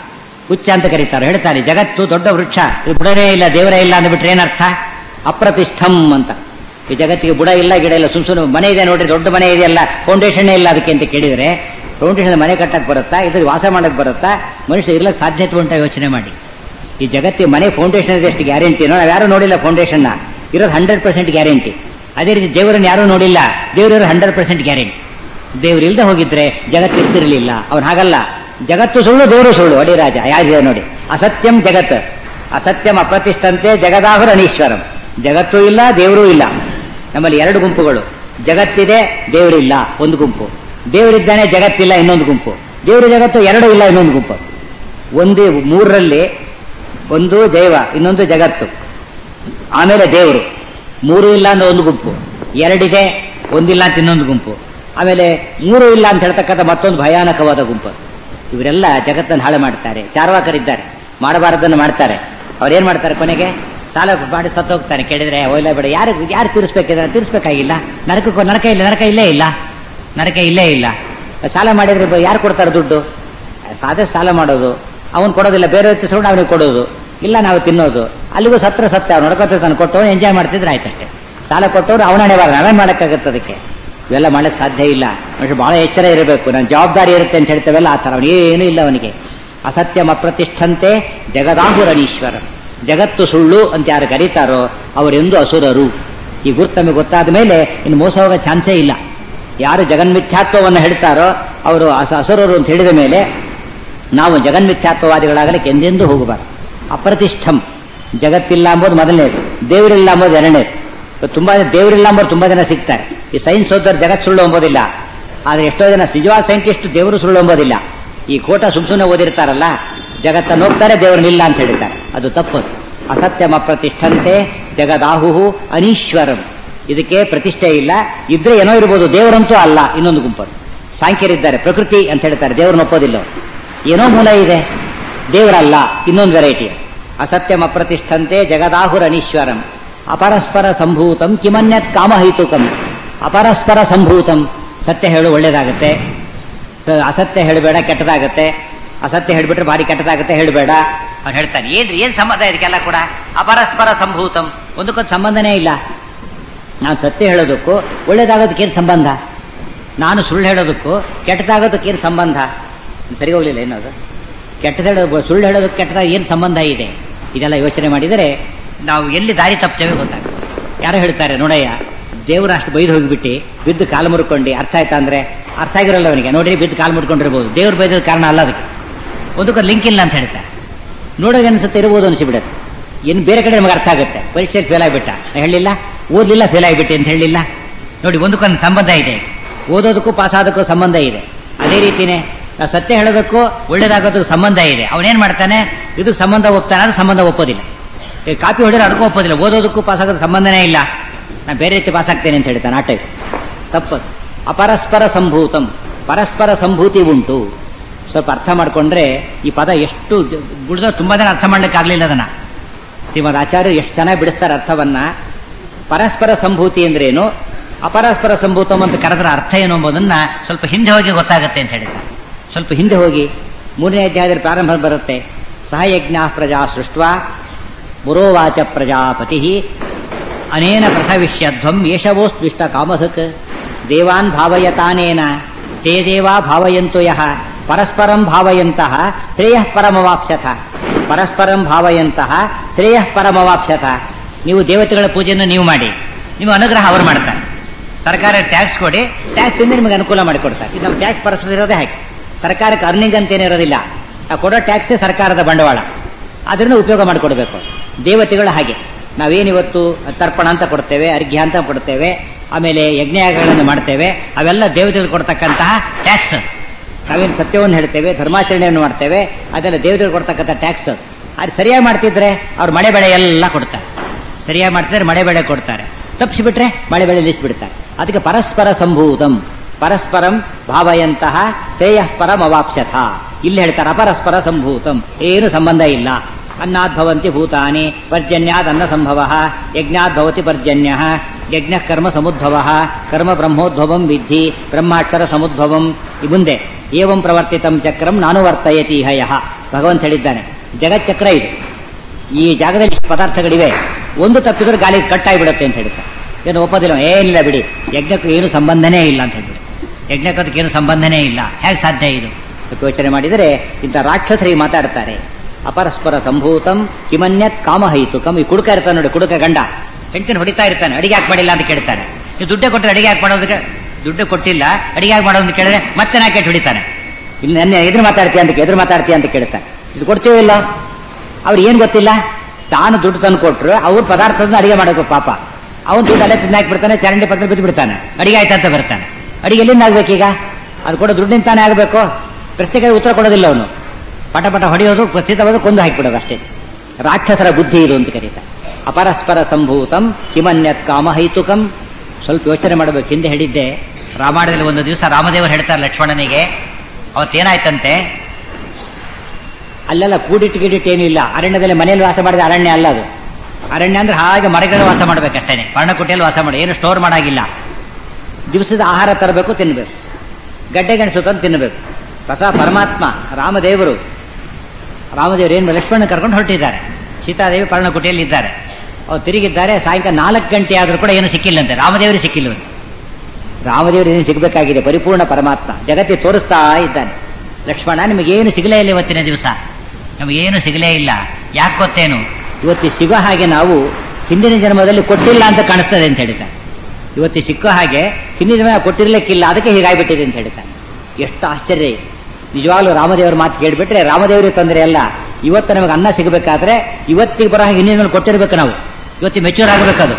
ಹುಚ್ಚ ಅಂತ ಕರೀತಾರೆ ಹೇಳ್ತಾನೆ ಜಗತ್ತು ದೊಡ್ಡ ವೃಕ್ಷ ಇದು ಬುಡನೇ ಇಲ್ಲ ದೇವರೇ ಇಲ್ಲ ಅಂದ್ಬಿಟ್ರೆ ಏನರ್ಥ ಅಪ್ರತಿಷ್ಠಂ ಅಂತ ಈ ಜಗತ್ತಿಗೆ ಬುಡ ಇಲ್ಲ ಗಿಡ ಇಲ್ಲ ಸುಮ್ ಸುಮ್ಮನೆ ಮನೆ ಇದೆ ನೋಡ್ರಿ ದೊಡ್ಡ ಮನೆ ಇದೆಯಲ್ಲ ಫೌಂಡೇಶನ್ ಇಲ್ಲ ಅದಕ್ಕೆ ಅಂತ ಕೇಳಿದ್ರೆ ಫೌಂಡೇಶನ್ ಮನೆ ಕಟ್ಟಕ್ ಬರುತ್ತಾ ಇದ್ರ ವಾಸ ಮಾಡಕ್ ಬರುತ್ತಾ ಮನುಷ್ಯ ಇರ್ಲಕ್ಕೆ ಸಾಧ್ಯತೆ ಉಂಟ ಯೋಚನೆ ಮಾಡಿ ಈ ಜಗತ್ತಿಗೆ ಮನೆ ಫೌಂಡೇಶನ್ ಇದೆ ಎಷ್ಟು ಗ್ಯಾರಂಟಿನೋ ನಾವು ಯಾರು ನೋಡಿಲ್ಲ ಫೌಂಡೇಶನ್ನ ಇರೋದು ಹಂಡ್ರೆಡ್ ಪರ್ಸೆಂಟ್ ಗ್ಯಾರಂಟಿ ಅದೇ ರೀತಿ ದೇವರನ್ನ ಯಾರೂ ನೋಡಿಲ್ಲ ದೇವರಿರೋ ಹಂಡ್ರೆಡ್ ಪರ್ಸೆಂಟ್ ಗ್ಯಾರಂಟಿ ದೇವ್ರು ಇಲ್ದೆ ಹೋಗಿದ್ರೆ ಜಗತ್ತು ಇರ್ತಿರ್ಲಿಲ್ಲ ಅವನು ಹಾಗಲ್ಲ ಜಗತ್ತು ಸುಳ್ಳು ದೇವರು ಸುಳ್ಳು ಅಡಿರಾಜ ಯಾರಿದೆ ನೋಡಿ ಅಸತ್ಯಂ ಜಗತ್ ಅಸತ್ಯಂ ಅಪ್ರತಿಷ್ಠಂತೆ ಜಗದಾಹುರಣೀಶ್ವರಂ ಜಗತ್ತೂ ಇಲ್ಲ ದೇವರೂ ಇಲ್ಲ ನಮ್ಮಲ್ಲಿ ಎರಡು ಗುಂಪುಗಳು ಜಗತ್ತಿದೆ ದೇವರಿಲ್ಲ ಒಂದು ಗುಂಪು ದೇವರಿದ್ದಾನೆ ಜಗತ್ತಿಲ್ಲ ಇನ್ನೊಂದು ಗುಂಪು ದೇವರು ಜಗತ್ತು ಎರಡು ಇಲ್ಲ ಇನ್ನೊಂದು ಗುಂಪು ಒಂದು ಮೂರರಲ್ಲಿ ಒಂದು ಜೈವ ಇನ್ನೊಂದು ಜಗತ್ತು ಆಮೇಲೆ ದೇವರು ಮೂರು ಇಲ್ಲ ಅಂತ ಒಂದು ಗುಂಪು ಎರಡಿದೆ ಒಂದಿಲ್ಲ ಅಂತ ಇನ್ನೊಂದು ಗುಂಪು ಆಮೇಲೆ ಮೂರು ಇಲ್ಲ ಅಂತ ಹೇಳ್ತಕ್ಕಂಥ ಮತ್ತೊಂದು ಭಯಾನಕವಾದ ಗುಂಪು ಇವರೆಲ್ಲ ಜಗತ್ತನ್ನು ಹಾಳು ಮಾಡ್ತಾರೆ ಚಾರ್ವಾಕರಿದ್ದಾರೆ ಮಾಡಬಾರದನ್ನು ಮಾಡ್ತಾರೆ ಅವ್ರೇನ್ ಮಾಡ್ತಾರೆ ಕೊನೆಗೆ ಸಾಲ ಮಾಡಿ ಸತ್ತೋಗ್ತಾನೆ ಕೇಳಿದ್ರೆ ಒಯ್ಲ ಬೇಡ ಯಾರು ಯಾರು ತೀರಿಸ್ಬೇಕಿದ್ರೆ ತೀರಿಸ್ಬೇಕಾಗಿಲ್ಲ ನರಕಕ್ಕೂ ನರಕ ಇಲ್ಲ ನರಕ ಇಲ್ಲೇ ಇಲ್ಲ ನರಕ ಇಲ್ಲೇ ಇಲ್ಲ ಸಾಲ ಮಾಡಿದ್ರೆ ಬ- ಯಾರು ಕೊಡ್ತಾರೆ ದುಡ್ಡು ಸಾಧ್ಯ ಸಾಲ ಮಾಡೋದು ಅವನು ಕೊಡೋದಿಲ್ಲ ಬೇರೆ ತಗೊಂಡು ಅವನಿಗೆ ಕೊಡೋದು ಇಲ್ಲ ನಾವು ತಿನ್ನೋದು ಅಲ್ಲಿಗೂ ಸತ್ರ ಸತ್ಯ ಅವ್ನು ನಡ್ಕೊತಾನೆ ಕೊಟ್ಟು ಎಂಜಾಯ್ ಮಾಡ್ತಿದ್ರೆ ಆಯ್ತಷ್ಟೇ ಸಾಲ ಕೊಟ್ಟವ್ರು ಅವನೇ ಬಾರ ನಾವೇ ಮಾಡೋಕ್ಕಾಗತ್ತೆ ಅದಕ್ಕೆ ಇವೆಲ್ಲ ಮಾಡಕ್ಕೆ ಸಾಧ್ಯ ಇಲ್ಲ ಮನುಷ್ಯ ಬಹಳ ಎಚ್ಚರ ಇರಬೇಕು ನನ್ನ ಜವಾಬ್ದಾರಿ ಇರುತ್ತೆ ಅಂತ ಹೇಳ್ತೇವಲ್ಲ ಆ ಥರ ಅವನು ಏನೂ ಇಲ್ಲ ಅವನಿಗೆ ಅಸತ್ಯಂ ಅಪ್ರತಿಷ್ಠಂತೆ ಜಗದಾಹುರಣೀಶ್ವರ ಜಗತ್ತು ಸುಳ್ಳು ಅಂತ ಯಾರು ಕರೀತಾರೋ ಅವರೆಂದು ಅಸುರರು ಈ ಗುರುತು ನಮಗೆ ಗೊತ್ತಾದ ಮೇಲೆ ಇನ್ನು ಮೋಸ ಹೋಗೋ ಚಾನ್ಸೇ ಇಲ್ಲ ಯಾರು ಜಗನ್ಮಿಥ್ಯಾತ್ವವನ್ನು ಹೇಳ್ತಾರೋ ಅವರು ಅಸ ಅಸುರರು ಅಂತ ಹೇಳಿದ ಮೇಲೆ ನಾವು ಜಗನ್ಮಿಥ್ಯಾತ್ವವಾದಿಗಳಾಗಲಿಕ್ಕೆ ಎಂದೆಂದೂ ಹೋಗಬಾರ್ದು ಅಪ್ರತಿಷ್ಠಂ ಜಗತ್ತಿಲ್ಲ ಅಂಬೋದು ಮೊದಲನೇದು ದೇವರಿಲ್ಲ ಅಂಬೋದು ಎರಡನೇದು ಇವತ್ತು ತುಂಬಾ ಜನ ದೇವರಿಲ್ಲ ಅಂಬೋದು ತುಂಬಾ ಜನ ಸಿಗ್ತಾರೆ ಈ ಸೈನ್ಸ್ ಓದೋರು ಜಗತ್ ಸುಳ್ಳು ಅಂಬೋದಿಲ್ಲ ಆದ್ರೆ ಎಷ್ಟೋ ಜನ ನಿಜವಾದ ಸೈಂಟಿಸ್ಟ್ ದೇವರು ಸುಳ್ಳು ಅಂಬೋದಿಲ್ಲ ಈ ಕೋಟ ಸುಮ್ ಸುಮ್ಮನೆ ಓದಿರ್ತಾರಲ್ಲ ಜಗತ್ತನ್ನು ಹೋಗ್ತಾರೆ ದೇವರನ್ನಿಲ್ಲ ಅಂತ ಹೇಳ್ತಾರೆ ಅದು ತಪ್ಪದು ಅಸತ್ಯಂ ಅಪ್ರತಿಷ್ಠಂತೆ ಜಗದಾಹು ಅನೀಶ್ವರಂ ಇದಕ್ಕೆ ಪ್ರತಿಷ್ಠೆ ಇಲ್ಲ ಇದ್ರೆ ಏನೋ ಇರ್ಬೋದು ದೇವರಂತೂ ಅಲ್ಲ ಇನ್ನೊಂದು ಗುಂಪರು ಸಾಂಖ್ಯರಿದ್ದಾರೆ ಪ್ರಕೃತಿ ಅಂತ ಹೇಳ್ತಾರೆ ದೇವ್ರನ್ನ ಒಪ್ಪೋದಿಲ್ಲ ಅವ್ರು. ಏನೋ ಮೂಲ ಇದೆ ದೇವರಲ್ಲ ಇನ್ನೊಂದು ವೆರೈಟಿ ಅಸತ್ಯಂ ಅಪ್ರತಿಷ್ಠಂತೆ ಜಗದಾಹುರನೀಶ್ವರಂ ಅಪರಸ್ಪರ ಸಂಭೂತಂ ಕಿಮನ್ಯತ್ ಕಾಮಹೈತುಕಂ ಅಪರಸ್ಪರ ಸಂಭೂತಂ ಸತ್ಯ ಹೇಳು ಒಳ್ಳೇದಾಗತ್ತೆ ಸ- ಅಸತ್ಯ ಹೇಳಬೇಡ ಕೆಟ್ಟದಾಗತ್ತೆ ಅಸತ್ಯ ಹೇಳ್ಬಿಟ್ರೆ ಭಾರಿ ಕೆಟ್ಟದಾಗತ್ತೆ ಹೇಳಬೇಡ ಅವ್ನು ಹೇಳ್ತಾನೆ ಏನ್ರಿ ಏನ್ ಸಂಬಂಧ ಇದಕ್ಕೆಲ್ಲ ಕೂಡ ಅಪರಸ್ಪರ ಸಂಭೂತಂ ಒಂದಕ್ಕೊಂದು ಸಂಬಂಧನೇ ಇಲ್ಲ ನಾನು ಸತ್ಯ ಹೇಳೋದಕ್ಕೂ ಒಳ್ಳೇದಾಗೋದಕ್ಕೆ ಏನು ಸಂಬಂಧ ನಾನು ಸುಳ್ಳು ಹೇಳೋದಕ್ಕೂ ಕೆಟ್ಟದಾಗೋದಕ್ಕೆ ಏನು ಸಂಬಂಧ ಸರಿ ಹೋಗ್ಲಿಲ್ಲ ಏನದು ಕೆಟ್ಟದ ಹೇಳೋದು ಸುಳ್ಳು ಹೇಳೋದಕ್ಕೆ ಕೆಟ್ಟದಾಗ ಏನು ಸಂಬಂಧ ಇದೆ ಇದೆಲ್ಲ ಯೋಚನೆ ಮಾಡಿದರೆ ನಾವು ಎಲ್ಲಿ ದಾರಿ ತಪ್ತೇವೆ ಗೊತ್ತಾಗುತ್ತೆ ಯಾರೋ ಹೇಳ್ತಾರೆ ನೋಡಯ್ಯ ದೇವ್ರ ಅಷ್ಟು ಬೈದು ಹೋಗಿಬಿಟ್ಟು ಬಿದ್ದು ಕಾಲು ಮುರ್ಕೊಂಡು ಅರ್ಥ ಆಯ್ತಾ ಅಂದ್ರೆ ಅರ್ಥ ಆಗಿರಲ್ಲ ಅವನಿಗೆ ನೋಡ್ರಿ ಬಿದ್ದು ಕಾಲು ಮುಡ್ಕೊಂಡಿರ್ಬೋದು ದೇವ್ರು ಬೈದದ ಕಾರಣ ಅಲ್ಲ ಅದಕ್ಕೆ ಒಂದಕ್ಕೆ ಲಿಂಕ್ ಇಲ್ಲ ಅಂತ ಹೇಳ್ತಾರೆ ನೋಡೋಕೆ ಅನ್ಸುತ್ತೆ ಇರ್ಬೋದು ಅನಿಸಿಬಿಡುತ್ತೆ ಇನ್ನು ಬೇರೆ ಕಡೆ ನಮಗೆ ಅರ್ಥ ಆಗುತ್ತೆ ಪರೀಕ್ಷೆಗೆ ಫೇಲ್ ಆಗಿಬಿಟ್ಟ ನಾ ಹೇಳಿಲ್ಲ ಓದಲಿಲ್ಲ ಫೇಲ್ ಆಗಿಬಿಟ್ಟೆ ಅಂತ ಹೇಳಿಲ್ಲ ನೋಡಿ ಒಂದಕ್ಕೊಂದು ಸಂಬಂಧ ಇದೆ ಓದೋದಕ್ಕೂ ಪಾಸ್ ಆಗೋದಕ್ಕೂ ಸಂಬಂಧ ಇದೆ ಅದೇ ರೀತಿನೇ ನಾ ಸತ್ಯ ಹೇಳೋದಕ್ಕೂ ಒಳ್ಳೇದಾಗೋದಕ್ಕೂ ಸಂಬಂಧ ಇದೆ ಅವನೇನ್ ಮಾಡ್ತಾನೆ ಇದು ಸಂಬಂಧ ಒಪ್ತಾನೆ ಅದು ಸಂಬಂಧ ಒಪ್ಪೋದಿಲ್ಲ ಈ ಕಾಪಿ ಹೊಡೆದ್ರೆ ಅದಕ್ಕೂ ಒಪ್ಪೋದಿಲ್ಲ ಓದೋದಕ್ಕೂ ಪಾಸ್ ಆಗೋದು ಸಂಬಂಧನೇ ಇಲ್ಲ ನಾನು ಬೇರೆ ರೀತಿ ಪಾಸ್ ಆಗ್ತೇನೆ ಅಂತ ಹೇಳ್ತಾನೆ ಆ ಟೈಪ್ ತಪ್ಪದು ಅಪರಸ್ಪರ ಸಂಭೂತಂ ಪರಸ್ಪರ ಸಂಭೂತಿ ಉಂಟು ಸ್ವಲ್ಪ ಅರ್ಥ ಮಾಡ್ಕೊಂಡ್ರೆ ಈ ಪದ ಎಷ್ಟು ಗುಡ್ದ ತುಂಬಾ ಜನ ಅರ್ಥ ಮಾಡ್ಲಿಕ್ಕೆ ಆಗ್ಲಿಲ್ಲ ಅದನ್ನ ಶ್ರೀಮದ್ ಆಚಾರ್ಯರು ಎಷ್ಟು ಚೆನ್ನಾಗಿ ಬಿಡಿಸ್ತಾರೆ ಅರ್ಥವನ್ನ ಪರಸ್ಪರ ಸಂಭೂತಿ ಅಂದ್ರೇನು ಅಪರಸ್ಪರ ಸಂಭೂತಂ ಅಂತ ಕರೆದ್ರ ಅರ್ಥ ಏನು ಎಂಬುದನ್ನ ಸ್ವಲ್ಪ ಹಿಂದೆ ಹೋಗಿ ಗೊತ್ತಾಗುತ್ತೆ ಅಂತ ಹೇಳಿದ್ದಾರೆ ಸ್ವಲ್ಪ ಹಿಂದೆ ಹೋಗಿ ಮೂರನೇ ಅಧ್ಯಾಯದಲ್ಲಿ ಪ್ರಾರಂಭ ಬರುತ್ತೆ ಸಹಯಜ್ಞ ಪ್ರಜಾ ಸೃಷ್ಟ ಮುರೋವಾಚ ಪ್ರಜಾಪತಿ ಅನೇನ ಪ್ರಸವಿಷ್ಯಧ್ವಂ ಯೇಷವೋಸ್ವಿಷ್ಟ ಕಾಮಧಕ್ ದೇವಾನ್ ಭಾವಯತಾನೇನ ತೇ ದೇವಾ ಭಾವಯಂತು ಯಃ ಪರಸ್ಪರಂ ಭಾವಯಂತಹ ಶ್ರೇಯಃ ಪರಮವಾಪ್ಸ್ಯಥ ಪರಸ್ಪರಂ ಭಾವಯಂತಹ ಶ್ರೇಯಃ ಪರಮವಾಪ್ಸ್ಯಥ ನೀವು ದೇವತೆಗಳ ಪೂಜೆಯನ್ನು ನೀವು ಮಾಡಿ ನಿಮ್ಮ ಅನುಗ್ರಹ ಅವರು ಮಾಡ್ತಾರೆ ಸರ್ಕಾರ ಟ್ಯಾಕ್ಸ್ ಕೊಡಿ ಟ್ಯಾಕ್ಸ್ ಇಂದ ನಿಮಗೆ ಅನುಕೂಲ ಮಾಡಿಕೊಡ್ತಾರೆ ಇದು ನಮ್ಮ ಟ್ಯಾಕ್ಸ್ ಪರಸ್ಪರ ಇರೋದೇ ಹಾಗೆ ಸರ್ಕಾರಕ್ಕೆ ಅರ್ನಿಂಗ್ ಅಂತ ಏನಿರೋದಿಲ್ಲ ಆ ಕೊಡೋ ಟ್ಯಾಕ್ಸೇ ಸರ್ಕಾರದ ಬಂಡವಾಳ ಅದರಿಂದ ಉಪಯೋಗ ಮಾಡಿಕೊಡ್ಬೇಕು ದೇವತೆಗಳು ಹಾಗೆ ನಾವೇನಿವತ್ತು ತರ್ಪಣ ಅಂತ ಕೊಡ್ತೇವೆ ಅರ್ಘ್ಯ ಅಂತ ಕೊಡ್ತೇವೆ ಆಮೇಲೆ ಯಜ್ಞಯಾಗಗಳನ್ನು ಮಾಡ್ತೇವೆ ಅವೆಲ್ಲ ದೇವತೆಗಳು ಕೊಡ್ತಕ್ಕಂತಹ ಟ್ಯಾಕ್ಸ್ ನಾವೇನು ಸತ್ಯವನ್ನು ಹೇಳ್ತೇವೆ ಧರ್ಮಾಚರಣೆಯನ್ನು ಮಾಡ್ತೇವೆ ಅದೆಲ್ಲ ದೇವತೆಗಳು ಕೊಡ್ತಕ್ಕಂಥ ಟ್ಯಾಕ್ಸ್ ಅದು ಸರಿಯಾಗಿ ಮಾಡ್ತಿದ್ರೆ ಅವ್ರು ಮಳೆ ಬೆಳೆ ಎಲ್ಲ ಕೊಡ್ತಾರೆ ಸರಿಯಾಗಿ ಮಾಡ್ತಿದ್ರೆ ಮಳೆ ಬೆಳೆ ಕೊಡ್ತಾರೆ ತಪ್ಪಿಸಿಬಿಟ್ರೆ ಮಳೆ ಬೆಳೆ ನಿಲ್ಲಿಸ್ಬಿಡ್ತಾರೆ ಅದಕ್ಕೆ ಪರಸ್ಪರ ಸಂಭೂತಂ ಪರಸ್ಪರಂ ಭಾವಯಂತಹ ಶ್ರೇಯ ಪರಂ ಅವಾಪ್ಸ್ಯಥ ಇಲ್ಲಿ ಹೇಳ್ತಾರೆ ಅಪರಸ್ಪರ ಸಂಭೂತಂ ಏನು ಸಂಬಂಧ ಇಲ್ಲ ಅನ್ನಾದ್ ಭವಂತಿ ಭೂತಾನಿ ಪರ್ಜನ್ಯಾದ್ ಅನ್ನ ಸಂಭವ ಯಜ್ಞಾದ್ ಭವತಿ ಪರ್ಜನ್ಯ ಯಜ್ಞ ಕರ್ಮ ಸಮುದ್ಭವ ಕರ್ಮ ಬ್ರಹ್ಮೋದ್ಭವಂ ವಿದ್ಧಿ ಬ್ರಹ್ಮಾಕ್ಷರ ಸಮುದ್ಭವಂ ಈ ಮುಂದೆ ಏವಂ ಪ್ರವರ್ತಿತಂ ಚಕ್ರಂ ನಾನು ವರ್ತಯತಿ ಇಹ ಯಹ ಭಗವಂತ ಹೇಳಿದ್ದಾನೆ ಜಗಚ್ಚಕ್ರ ಇದು ಈ ಜಾಗದಲ್ಲಿ ಇಷ್ಟು ಪದಾರ್ಥಗಳಿವೆ ಒಂದು ತಪ್ಪಿದ್ರೆ ಗಾಳಿ ಕಟ್ಟಾಗಿಬಿಡುತ್ತೆ ಅಂತ ಹೇಳ್ತಾರೆ ಏನು ಒಪ್ಪೋದಿಲ್ಲ ಏನಿಲ್ಲ ಬಿಡಿ ಯಜ್ಞಕ್ಕೂ ಏನು ಸಂಬಂಧನೇ ಇಲ್ಲ ಅಂತ ಹೇಳ್ಬಿಡಿ ಯಜ್ಞಕ್ಕೆ ಅದಕ್ಕೆ ಏನು ಸಂಬಂಧನೇ ಇಲ್ಲ ಹೇಗೆ ಸಾಧ್ಯ ಇದು ಅಂತ ಯೋಚನೆ ಮಾಡಿದರೆ ಇಂಥ ರಾಕ್ಷಸರಿಗೆ ಮಾತಾಡ್ತಾರೆ ಅಪರಸ್ಪರ ಸಂಭೂತಂ ಕಿಮನ್ಯತ್ ಕಾಮಹೈತುಕಂ ಈ ಕುಡುಕ ಇರ್ತಾನೆ ನೋಡಿ ಕುಡುಕ ಗಂಡ ಹೆಂಡತಿನ ಹೊಡಿತಾ ಇರ್ತಾನೆ ಅಡಿಗೆ ಯಾಕೆ ಮಾಡಿಲ್ಲ ಅಂತ ಕೇಳ್ತಾನೆ ನೀವು ದುಡ್ಡೇ ಕೊಟ್ಟರೆ ಅಡಿಗೆ ಯಾಕೆ ಮಾಡೋದಕ್ಕೆ ದುಡ್ಡು ಕೊಟ್ಟಿಲ್ಲ ಅಡಿಗೆ ಯಾಕೆ ಮಾಡೋದು ಅಂತ ಕೇಳಿದ್ರೆ ಮತ್ತೆ ನಾಕೆ ಹೊಡಿತಾನೆ ಇಲ್ಲಿ ನನ್ನ ಎದುರು ಮಾತಾಡ್ತೀಯ ಅಂತ ಎದುರು ಮಾತಾಡ್ತೀಯ ಅಂತ ಕೇಳ್ತಾನೆ ಇದು ಕೊಡ್ತೀವಿ ಇಲ್ಲ ಅವ್ರು ಏನ್ ಗೊತ್ತಿಲ್ಲ ತಾನು ದುಡ್ಡು ತಂದು ಕೊಟ್ರು ಅವ್ರ ಪದಾರ್ಥದ ಅಡಿಗೆ ಮಾಡಬೇಕು ಪಾಪ ಅವನು ದುಡ್ಡು ಅಲ್ಲೇ ತಿನ್ನಾಕಿ ಬಿಡ್ತಾನೆ ಚರಂಡಿ ಪತ್ರ ಬಿದ್ದು ಬಿಡ್ತಾನೆ ಅಡಿಗೆ ಆಯ್ತಾ ಅಂತ ಬರ್ತಾನೆ ಅಡಿಗೆ ಎಲ್ಲಿಂದ ಆಗ್ಬೇಕೀಗ ಅದು ಕೂಡ ದುಡ್ಡಿನ ತಾನೇ ಆಗಬೇಕು ಪ್ರಶ್ನೆಗೆ ಉತ್ತರ ಕೊಡೋದಿಲ್ಲ ಅವನು ಪಟ ಪಟ ಹೊಡೆಯೋದು ಸೀತವಾದ ಕೊಂದು ಹಾಕಿಬಿಡೋದು ಅಷ್ಟೇ ರಾಕ್ಷಸರ ಬುದ್ಧಿ ಇದು ಅಂತ ಕರೀತಾರೆ ಅಪರಸ್ಪರ ಸಂಭೂತಂ ಕಿಮನ್ಯತ್ ಕಾಮಹೈತುಕಂ ಸ್ವಲ್ಪ ಯೋಚನೆ ಮಾಡಬೇಕು ಹಿಂದೆ ಹೇಳಿದ್ದೆ ರಾಮಾಯಣದಲ್ಲಿ ಒಂದು ದಿವಸ ರಾಮದೇವರು ಹೇಳ್ತಾರೆ ಲಕ್ಷ್ಮಣನಿಗೆ ಅವತ್ತೇನಾಯ್ತಂತೆ ಅಲ್ಲೆಲ್ಲ ಕೂಡಿಟ್ಟು ಗಿಡಿಟ್ಟು ಏನಿಲ್ಲ ಅರಣ್ಯದಲ್ಲಿ ಮನೆಯಲ್ಲಿ ವಾಸ ಮಾಡಿದ ಅರಣ್ಯ ಅಲ್ಲ ಅದು ಅರಣ್ಯ ಅಂದ್ರೆ ಹಾಗೆ ಮರಗಳಲ್ಲಿ ವಾಸ ಮಾಡ್ಬೇಕಷ್ಟೇನೆ ಪರ್ಣಕುಟಿಯಲ್ಲಿ ವಾಸ ಮಾಡಿ ಏನು ಸ್ಟೋರ್ ಮಾಡಾಗಿಲ್ಲ ದಿವಸದ ಆಹಾರ ತರಬೇಕು ತಿನ್ನಬೇಕು ಗಡ್ಡೆ ಗೆಣಸು ತಂದು ತಿನ್ನಬೇಕು ಪ್ರಥಮ ಪರಮಾತ್ಮ ರಾಮದೇವರು ರಾಮದೇವರು ಏನು ಲಕ್ಷ್ಮಣ ಕರ್ಕೊಂಡು ಹೊರಟಿದ್ದಾರೆ ಸೀತಾದೇವಿ ಪರ್ಣಕುಟಿಯಲ್ಲಿ ಇದ್ದಾರೆ ಅವ್ರು ತಿರುಗಿದ್ದಾರೆ ಸಾಯಂಕಾಲ ನಾಲ್ಕು ಗಂಟೆ ಆದರೂ ಕೂಡ ಏನು ಸಿಕ್ಕಿಲ್ಲಂತೆ ರಾಮದೇವರು ಸಿಕ್ಕಿಲ್ಲವಂತೆ ರಾಮದೇವರು ಏನು ಸಿಗಬೇಕಾಗಿದೆ ಪರಿಪೂರ್ಣ ಪರಮಾತ್ಮ ಜಗತ್ತಿ ತೋರಿಸ್ತಾ ಇದ್ದಾನೆ ಲಕ್ಷ್ಮಣ ನಿಮಗೇನು ಸಿಗಲೇ ಇಲ್ಲ ಇವತ್ತಿನ ದಿವಸ ನಮಗೇನು ಸಿಗಲೇ ಇಲ್ಲ ಯಾಕೆ ಗೊತ್ತೇನು ಇವತ್ತು ಸಿಗೋ ಹಾಗೆ ನಾವು ಹಿಂದಿನ ಜನ್ಮದಲ್ಲಿ ಕೊಟ್ಟಿಲ್ಲ ಅಂತ ಕಾಣಿಸ್ತದೆ ಅಂತ ಹೇಳ್ತಾನೆ ಇವತ್ತು ಸಿಕ್ಕೋ ಹಾಗೆ ಹಿಂದಿನ ಜನ್ಮ ಕೊಟ್ಟಿರ್ಲಿಕ್ಕಿಲ್ಲ ಅದಕ್ಕೆ ಹೀಗಾಗ್ಬಿಟ್ಟಿದೆ ಅಂತ ಹೇಳ್ತಾನೆ ಎಷ್ಟು ಆಶ್ಚರ್ಯ ಇದೆ. ನಿಜವಾಗ್ಲೂ ರಾಮದೇವರ ಮಾತು ಕೇಳಿಬಿಟ್ರೆ ರಾಮದೇವರಿಗೆ ತೊಂದರೆ ಅಲ್ಲ ಇವತ್ತು ನಮಗೆ ಅನ್ನ ಸಿಗಬೇಕಾದ್ರೆ ಇವತ್ತಿಗೆ ಬರೋ ಹಾಗೆ ಹಿಂದಿನ ಜನ್ಮ ಕೊಟ್ಟಿರ್ಬೇಕು ನಾವು ಇವತ್ತು ಮೆಚೂರ್ ಆಗಬೇಕದು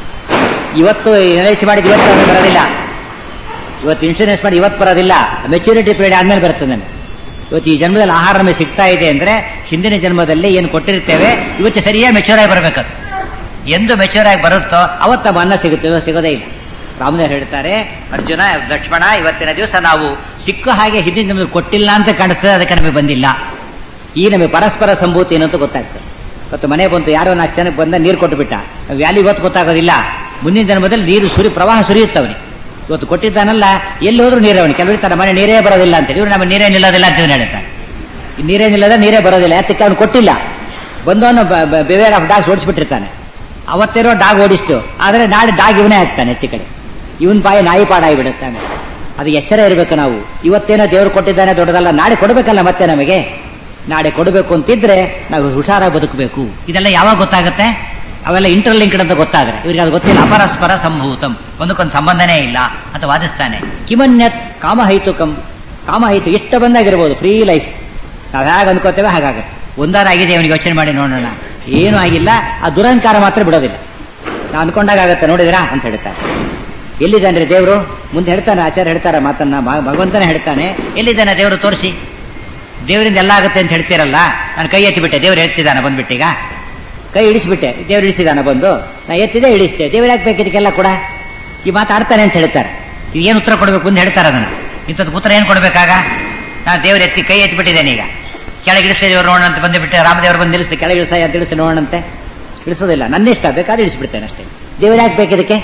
ಇವತ್ತು ಇನ್ವೆಸ್ಟ್ ಮಾಡಿದ ಇವತ್ತು ಅದು ಬರೋದಿಲ್ಲ ಇವತ್ತು ಇನ್ಶೂರೆನ್ಸ್ ಮಾಡಿ ಇವತ್ತು ಬರೋದಿಲ್ಲ ಮೆಚುರಿಟಿ ಪೀರಿಯಡ್ ಆದ್ಮೇಲೆ ಬರ್ತದೆ ನಮಗೆ ಇವತ್ತು ಈ ಜನ್ಮದಲ್ಲಿ ಆಹಾರ ನಮಗೆ ಸಿಗ್ತಾ ಇದೆ ಅಂದ್ರೆ ಹಿಂದಿನ ಜನ್ಮದಲ್ಲಿ ಏನು ಕೊಟ್ಟಿರ್ತೇವೆ ಇವತ್ತು ಸರಿಯಾಗಿ ಮೆಚೂರ್ ಆಗಿ ಬರಬೇಕದು ಎಂದು ಮೆಚೂರ್ ಆಗಿ ಬರುತ್ತೋ ಅವತ್ತು ನಮ್ಮ ಅನ್ನ ಸಿಗುತ್ತೆ ಇವತ್ತು ಸಿಗೋದೇ ಇಲ್ಲ ರಾಮದೇವ್ ಹೇಳ್ತಾರೆ ಅರ್ಜುನ ಲಕ್ಷ್ಮಣ ಇವತ್ತಿನ ದಿವಸ ನಾವು ಸಿಕ್ಕ ಹಾಗೆ ಹಿಂದಿನ ಜನ್ಮದಲ್ಲಿ ಕೊಟ್ಟಿಲ್ಲ ಅಂತ ಕಾಣಿಸ್ತದೆ ಅದಕ್ಕೆ ನಮಗೆ ಬಂದಿಲ್ಲ ಈ ನಮಗೆ ಪರಸ್ಪರ ಸಂಭೂತಿ ಏನು ಅಂತ ಗೊತ್ತಾಗ್ತದೆ ಇವತ್ತು ಮನೆ ಬಂತು ಯಾರೋ ನಾಲ್ಕು ಜನಕ್ಕೆ ಬಂದ ನೀರು ಕೊಟ್ಟುಬಿಟ್ಟ ವ್ಯಾಲಿ ಇವತ್ತು ಗೊತ್ತಾಗೋದಿಲ್ಲ ಮುಂದಿನ ಜನ್ಮದಲ್ಲಿ ನೀರು ಸುರಿ ಪ್ರವಾಹ ಸುರಿಯುತ್ತವನಿ ಇವತ್ತು ಕೊಟ್ಟಿದ್ದಾನಲ್ಲ ಎಲ್ಲಿ ಹೋದ್ರೂ ನೀರೇ ಅವನು ಕೆಲವರು ತನ್ನ ಮನೆ ನೀರೇ ಬರೋದಿಲ್ಲ ಅಂತ ಇವ್ರು ನಮ್ಮ ನೀರೇ ನಿಲ್ಲೋದಿಲ್ಲ ಅಂತ ಇವ್ನು ಹೇಳ್ತಾನೆ ಈ ನೀರೇ ನಿಲ್ಲದ ನೀರೇ ಬರೋದಿಲ್ಲ ಯಾತಕ್ಕೆ ಅವನು ಕೊಟ್ಟಿಲ್ಲ ಬಂದವನು ಬಿವೇರ್ ಆಫ್ ಡಾಗ್ಸ್ ಓಡಿಸ್ಬಿಟ್ಟಿರ್ತಾನೆ ಅವತ್ತೇನೋ ಡಾಗ್ ಓಡಿಸ್ತು ಆದರೆ ನಾಳೆ ಡಾಗ್ ಇವನೇ ಆಗ್ತಾನೆ ಹೆಚ್ಚು ಕಡೆ ಇವನ್ ಬಾಯಿ ನಾಯಿ ಪಾಡಾಗಿಬಿಡುತ್ತಾನೆ ಅದು ಎಚ್ಚರ ಇರಬೇಕು ನಾವು ಇವತ್ತೇನೋ ದೇವರು ಕೊಟ್ಟಿದ್ದಾನೆ ದೊಡ್ಡದಲ್ಲ ನಾಳೆ ಕೊಡಬೇಕಲ್ಲ ಮತ್ತೆ ನಮಗೆ ನಾಳೆ ಕೊಡಬೇಕು ಅಂತಿದ್ರೆ ನಾವು ಹುಷಾರಾಗಿ ಬದುಕಬೇಕು ಇದೆಲ್ಲ ಯಾವಾಗ ಗೊತ್ತಾಗುತ್ತೆ ಅವೆಲ್ಲ ಇಂಟರ್ಲಿಂಕ್ಡ್ ಅಂತ ಗೊತ್ತಾದ್ರೆ ಇವ್ರಿಗೆ ಅದು ಗೊತ್ತಿಲ್ಲ ಅಪರಸ್ಪರ ಸಂಭೂತಂ ಒಂದಕ್ಕೊಂದು ಸಂಬಂಧನೇ ಇಲ್ಲ ಅಂತ ವಾದಿಸ್ತಾನೆ ಕಿಮನ್ಯತ್ ಕಾಮಹೈತುಕಂ ಕಾಮಹೈತು ಇಷ್ಟ ಬಂದಾಗಿರ್ಬೋದು ಫ್ರೀ ಲೈಫ್ ನಾವು ಹೇಗೆ ಅನ್ಕೋತೇವೆ ಹಾಗಾಗುತ್ತೆ ಒಂದಾರ ಆಗಿದೆ ಅವನಿಗೆ ಯೋಚನೆ ಮಾಡಿ ನೋಡೋಣ ಏನೂ ಆಗಿಲ್ಲ ಆ ದುರಹಂಕಾರ ಮಾತ್ರ ಬಿಡೋದಿಲ್ಲ ನಾವು ಅನ್ಕೊಂಡಾಗ ಆಗತ್ತೆ ನೋಡಿದ್ರಾ ಅಂತ ಹೇಳ್ತಾರೆ ಎಲ್ಲಿದ್ದಾನೆ ದೇವರು ಮುಂದೆ ಹೇಳ್ತಾನೆ ಆಚಾರ್ಯ ಹೇಳ್ತಾರೆ ಮಾತನ್ನ ಭ- ಭಗವಂತನೇ ಹೇಳ್ತಾನೆ ಎಲ್ಲಿದ್ದಾನೆ ದೇವರು ತೋರಿಸಿ ದೇವರಿಂದ ಎಲ್ಲ ಆಗುತ್ತೆ ಅಂತ ಹೇಳ್ತೀರಲ್ಲ ನಾನು ಕೈ ಎತ್ತಿಬಿಟ್ಟೆ ದೇವ್ರು ಎತ್ತಿದ್ದಾನೆ ಬಂದ್ಬಿಟ್ಟೀಗ ಕೈ ಇಳಿಸ್ಬಿಟ್ಟೆ ದೇವ್ರು ಇಳಿಸಿದಾನ ಬಂದು ನಾ ಎತ್ತಿದೆ ಇಳಿಸ್ತೆ ದೇವ್ರು ಯಾಕೆ ಬೇಕು ಇದಕ್ಕೆಲ್ಲ ಕೂಡ ಈ ಮಾತಾಡ್ತಾನೆ ಅಂತ ಹೇಳ್ತಾರೆ ಇದು ಏನು ಉತ್ತರ ಕೊಡಬೇಕು ಅಂತ ಹೇಳ್ತಾರೆ ಅದನ್ನ ಇಂಥದ್ದು ಉತ್ತರ ಏನು ಕೊಡಬೇಕಾಗ ನಾ ದೇವ್ರು ಎತ್ತಿ ಕೈ ಎತ್ತಿಬಿಟ್ಟಿದ್ದೇನೆ ಈಗ ಕೆಳಗೆ ಇಳಿಸ್ತೇ ದೇವ್ರು ನೋಡೋಣ ಅಂತ ಬಂದುಬಿಟ್ಟೆ ರಾಮದೇವ್ರು ಬಂದು ಇಳಿಸ್ತೆ ಕೆಳಗೆ ಇಳಿಸ ಅಂತ ಇಳಿಸ್ತೇ ನೋಡೋಣಂತೆ ಇಳಿಸೋದಿಲ್ಲ ನನ್ನ ಇಷ್ಟ ಬೇಕಾದ್ರೆ ಇಳಿಸ್ಬಿಡ್ತೇನೆ ಅಷ್ಟೇ ದೇವ್ರು ಯಾಕೆ ಬೇಕು ಇದಕ್ಕೆ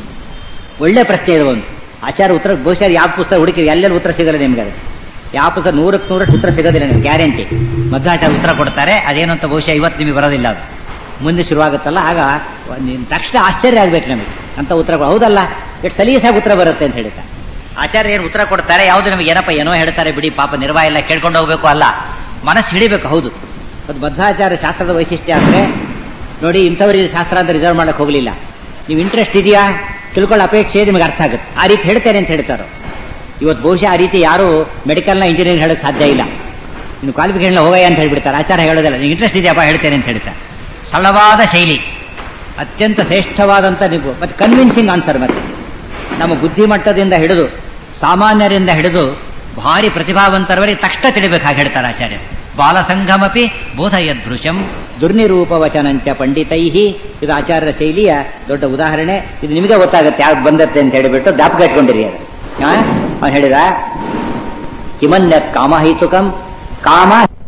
ಒಳ್ಳೆ ಪ್ರಶ್ನೆ ಇದು ಒಂದು ಆಚಾರ ಉತ್ತರ ಬಹುಶಃ ಯಾವ ಪುಸ್ತಕ ಹುಡುಕಿ ಎಲ್ಲೆಲ್ಲಿ ಉತ್ತರ ಸಿಗಲ್ಲ ನಿಮ್ಗೆ ಅದು ಯಾವ ಪುಸ್ತಕ ನೂರಕ್ಕೆ ನೂರಷ್ಟು ಉತ್ತರ ಸಿಗೋದಿಲ್ಲ ನಿಮ್ಗೆ ಗ್ಯಾರಂಟಿ ಮಧ್ವಾಚಾರ ಉತ್ತರ ಕೊಡ್ತಾರೆ ಅದೇನು ಅಂತ ಬಹುಶಃ ಇವತ್ತು ನಿಮಗೆ ಬರೋದಿಲ್ಲ ಅದು ಮುಂದೆ ಶುರುವಾಗುತ್ತಲ್ಲ ಆಗ ನಿಮ್ ತಕ್ಷಣ ಆಶ್ಚರ್ಯ ಆಗ್ಬೇಕು ನಮಗೆ ಅಂತ ಉತ್ತರ ಕೊ- ಹೌದಲ್ಲ ಎಷ್ಟು ಸಲೀಸಾಗಿ ಉತ್ತರ ಬರುತ್ತೆ ಅಂತ ಹೇಳ್ತಾರೆ ಆಚಾರ್ಯ ಏನು ಉತ್ತರ ಕೊಡ್ತಾರೆ ಯಾವುದು ನಮಗೆ ಏನಪ್ಪ ಏನೋ ಹೇಳ್ತಾರೆ ಬಿಡಿ ಪಾಪ ನಿರ್ವಾಹ ಇಲ್ಲ ಕೇಳ್ಕೊಂಡು ಹೋಗ್ಬೇಕು ಅಲ್ಲ ಮನಸ್ಸು ಹಿಡಿಬೇಕು ಹೌದು ಅದು ಮಧ್ವಾಚಾರ ಶಾಸ್ತ್ರದ ವೈಶಿಷ್ಟ್ಯ ಅಂದರೆ ನೋಡಿ ಇಂಥವರಿಗೆ ಶಾಸ್ತ್ರ ಅಂತ ರಿಸರ್ವ್ ಮಾಡಕ್ಕೆ ಹೋಗಲಿಲ್ಲ ನೀವು ಇಂಟ್ರೆಸ್ಟ್ ಇದೆಯಾ ತಿಳ್ಕೊಳ್ಳೋ ಅಪೇಕ್ಷೆ ನಿಮಗೆ ಅರ್ಥ ಆಗುತ್ತೆ ಆ ರೀತಿ ಹೇಳ್ತೇನೆ ಅಂತ ಹೇಳ್ತಾರೋ ಇವತ್ತು ಬಹುಶಃ ಆ ರೀತಿ ಯಾರು ಮೆಡಿಕಲ್ನ ಇಂಜಿನಿಯರಿಂಗ್ ಹೇಳೋಕ್ಕೆ ಸಾಧ್ಯ ಇಲ್ಲ ಇನ್ನು ಕ್ವಾಲಿಫಿಕೇಷನ್ ಹೋಗಯ್ಯ ಅಂತ ಹೇಳ್ಬಿಡ್ತಾರೆ ಆಚಾರ ಹೇಳೋದಿಲ್ಲ ನಿಮ್ಗೆ ಇಂಟ್ರೆಸ್ಟ್ ಇದೆಯಪ್ಪ ಹೇಳ್ತೇನೆ ಅಂತ ಹೇಳ್ತಾರೆ ಸರಳವಾದ ಶೈಲಿ ಅತ್ಯಂತ ಶ್ರೇಷ್ಠವಾದಂಥ ನೀವು ಮತ್ತೆ ಕನ್ವಿನ್ಸಿಂಗ್ ಆನ್ಸರ್ ಮತ್ತೆ ನಮ್ಮ ಬುದ್ಧಿಮಟ್ಟದಿಂದ ಹಿಡಿದು ಸಾಮಾನ್ಯರಿಂದ ಹಿಡಿದು ಭಾರಿ ಪ್ರತಿಭಾವಂತರವರೆಗೆ ತಕ್ಷಣ ತಿಳಿಬೇಕು ಹಾಗೆ ಹೇಳ್ತಾರೆ ಆಚಾರ್ಯ ಬಾಲಸಂಘಮಪಿ ಬೋಧಯದ್ಭೃಶಂ ದುರ್ನಿರೂಪವಚನಂಚ ಪಂಡಿತೈ ಇದು ಆಚಾರ್ಯ ಶೈಲಿಯ ದೊಡ್ಡ ಉದಾಹರಣೆ ಇದು ನಿಮಗೆ ಗೊತ್ತಾಗುತ್ತೆ ಯಾವ್ದು ಬಂದತ್ತೆ ಅಂತ ಹೇಳಿಬಿಟ್ಟು ಜ್ಞಾಪಕ ಇಟ್ಕೊಂಡಿರಿ ಅದು ಅವನು ಹೇಳಿದ ಕಿಮನ್ಯತ್ ಕಾಮಹೈತುಕಂ ಕಾಮ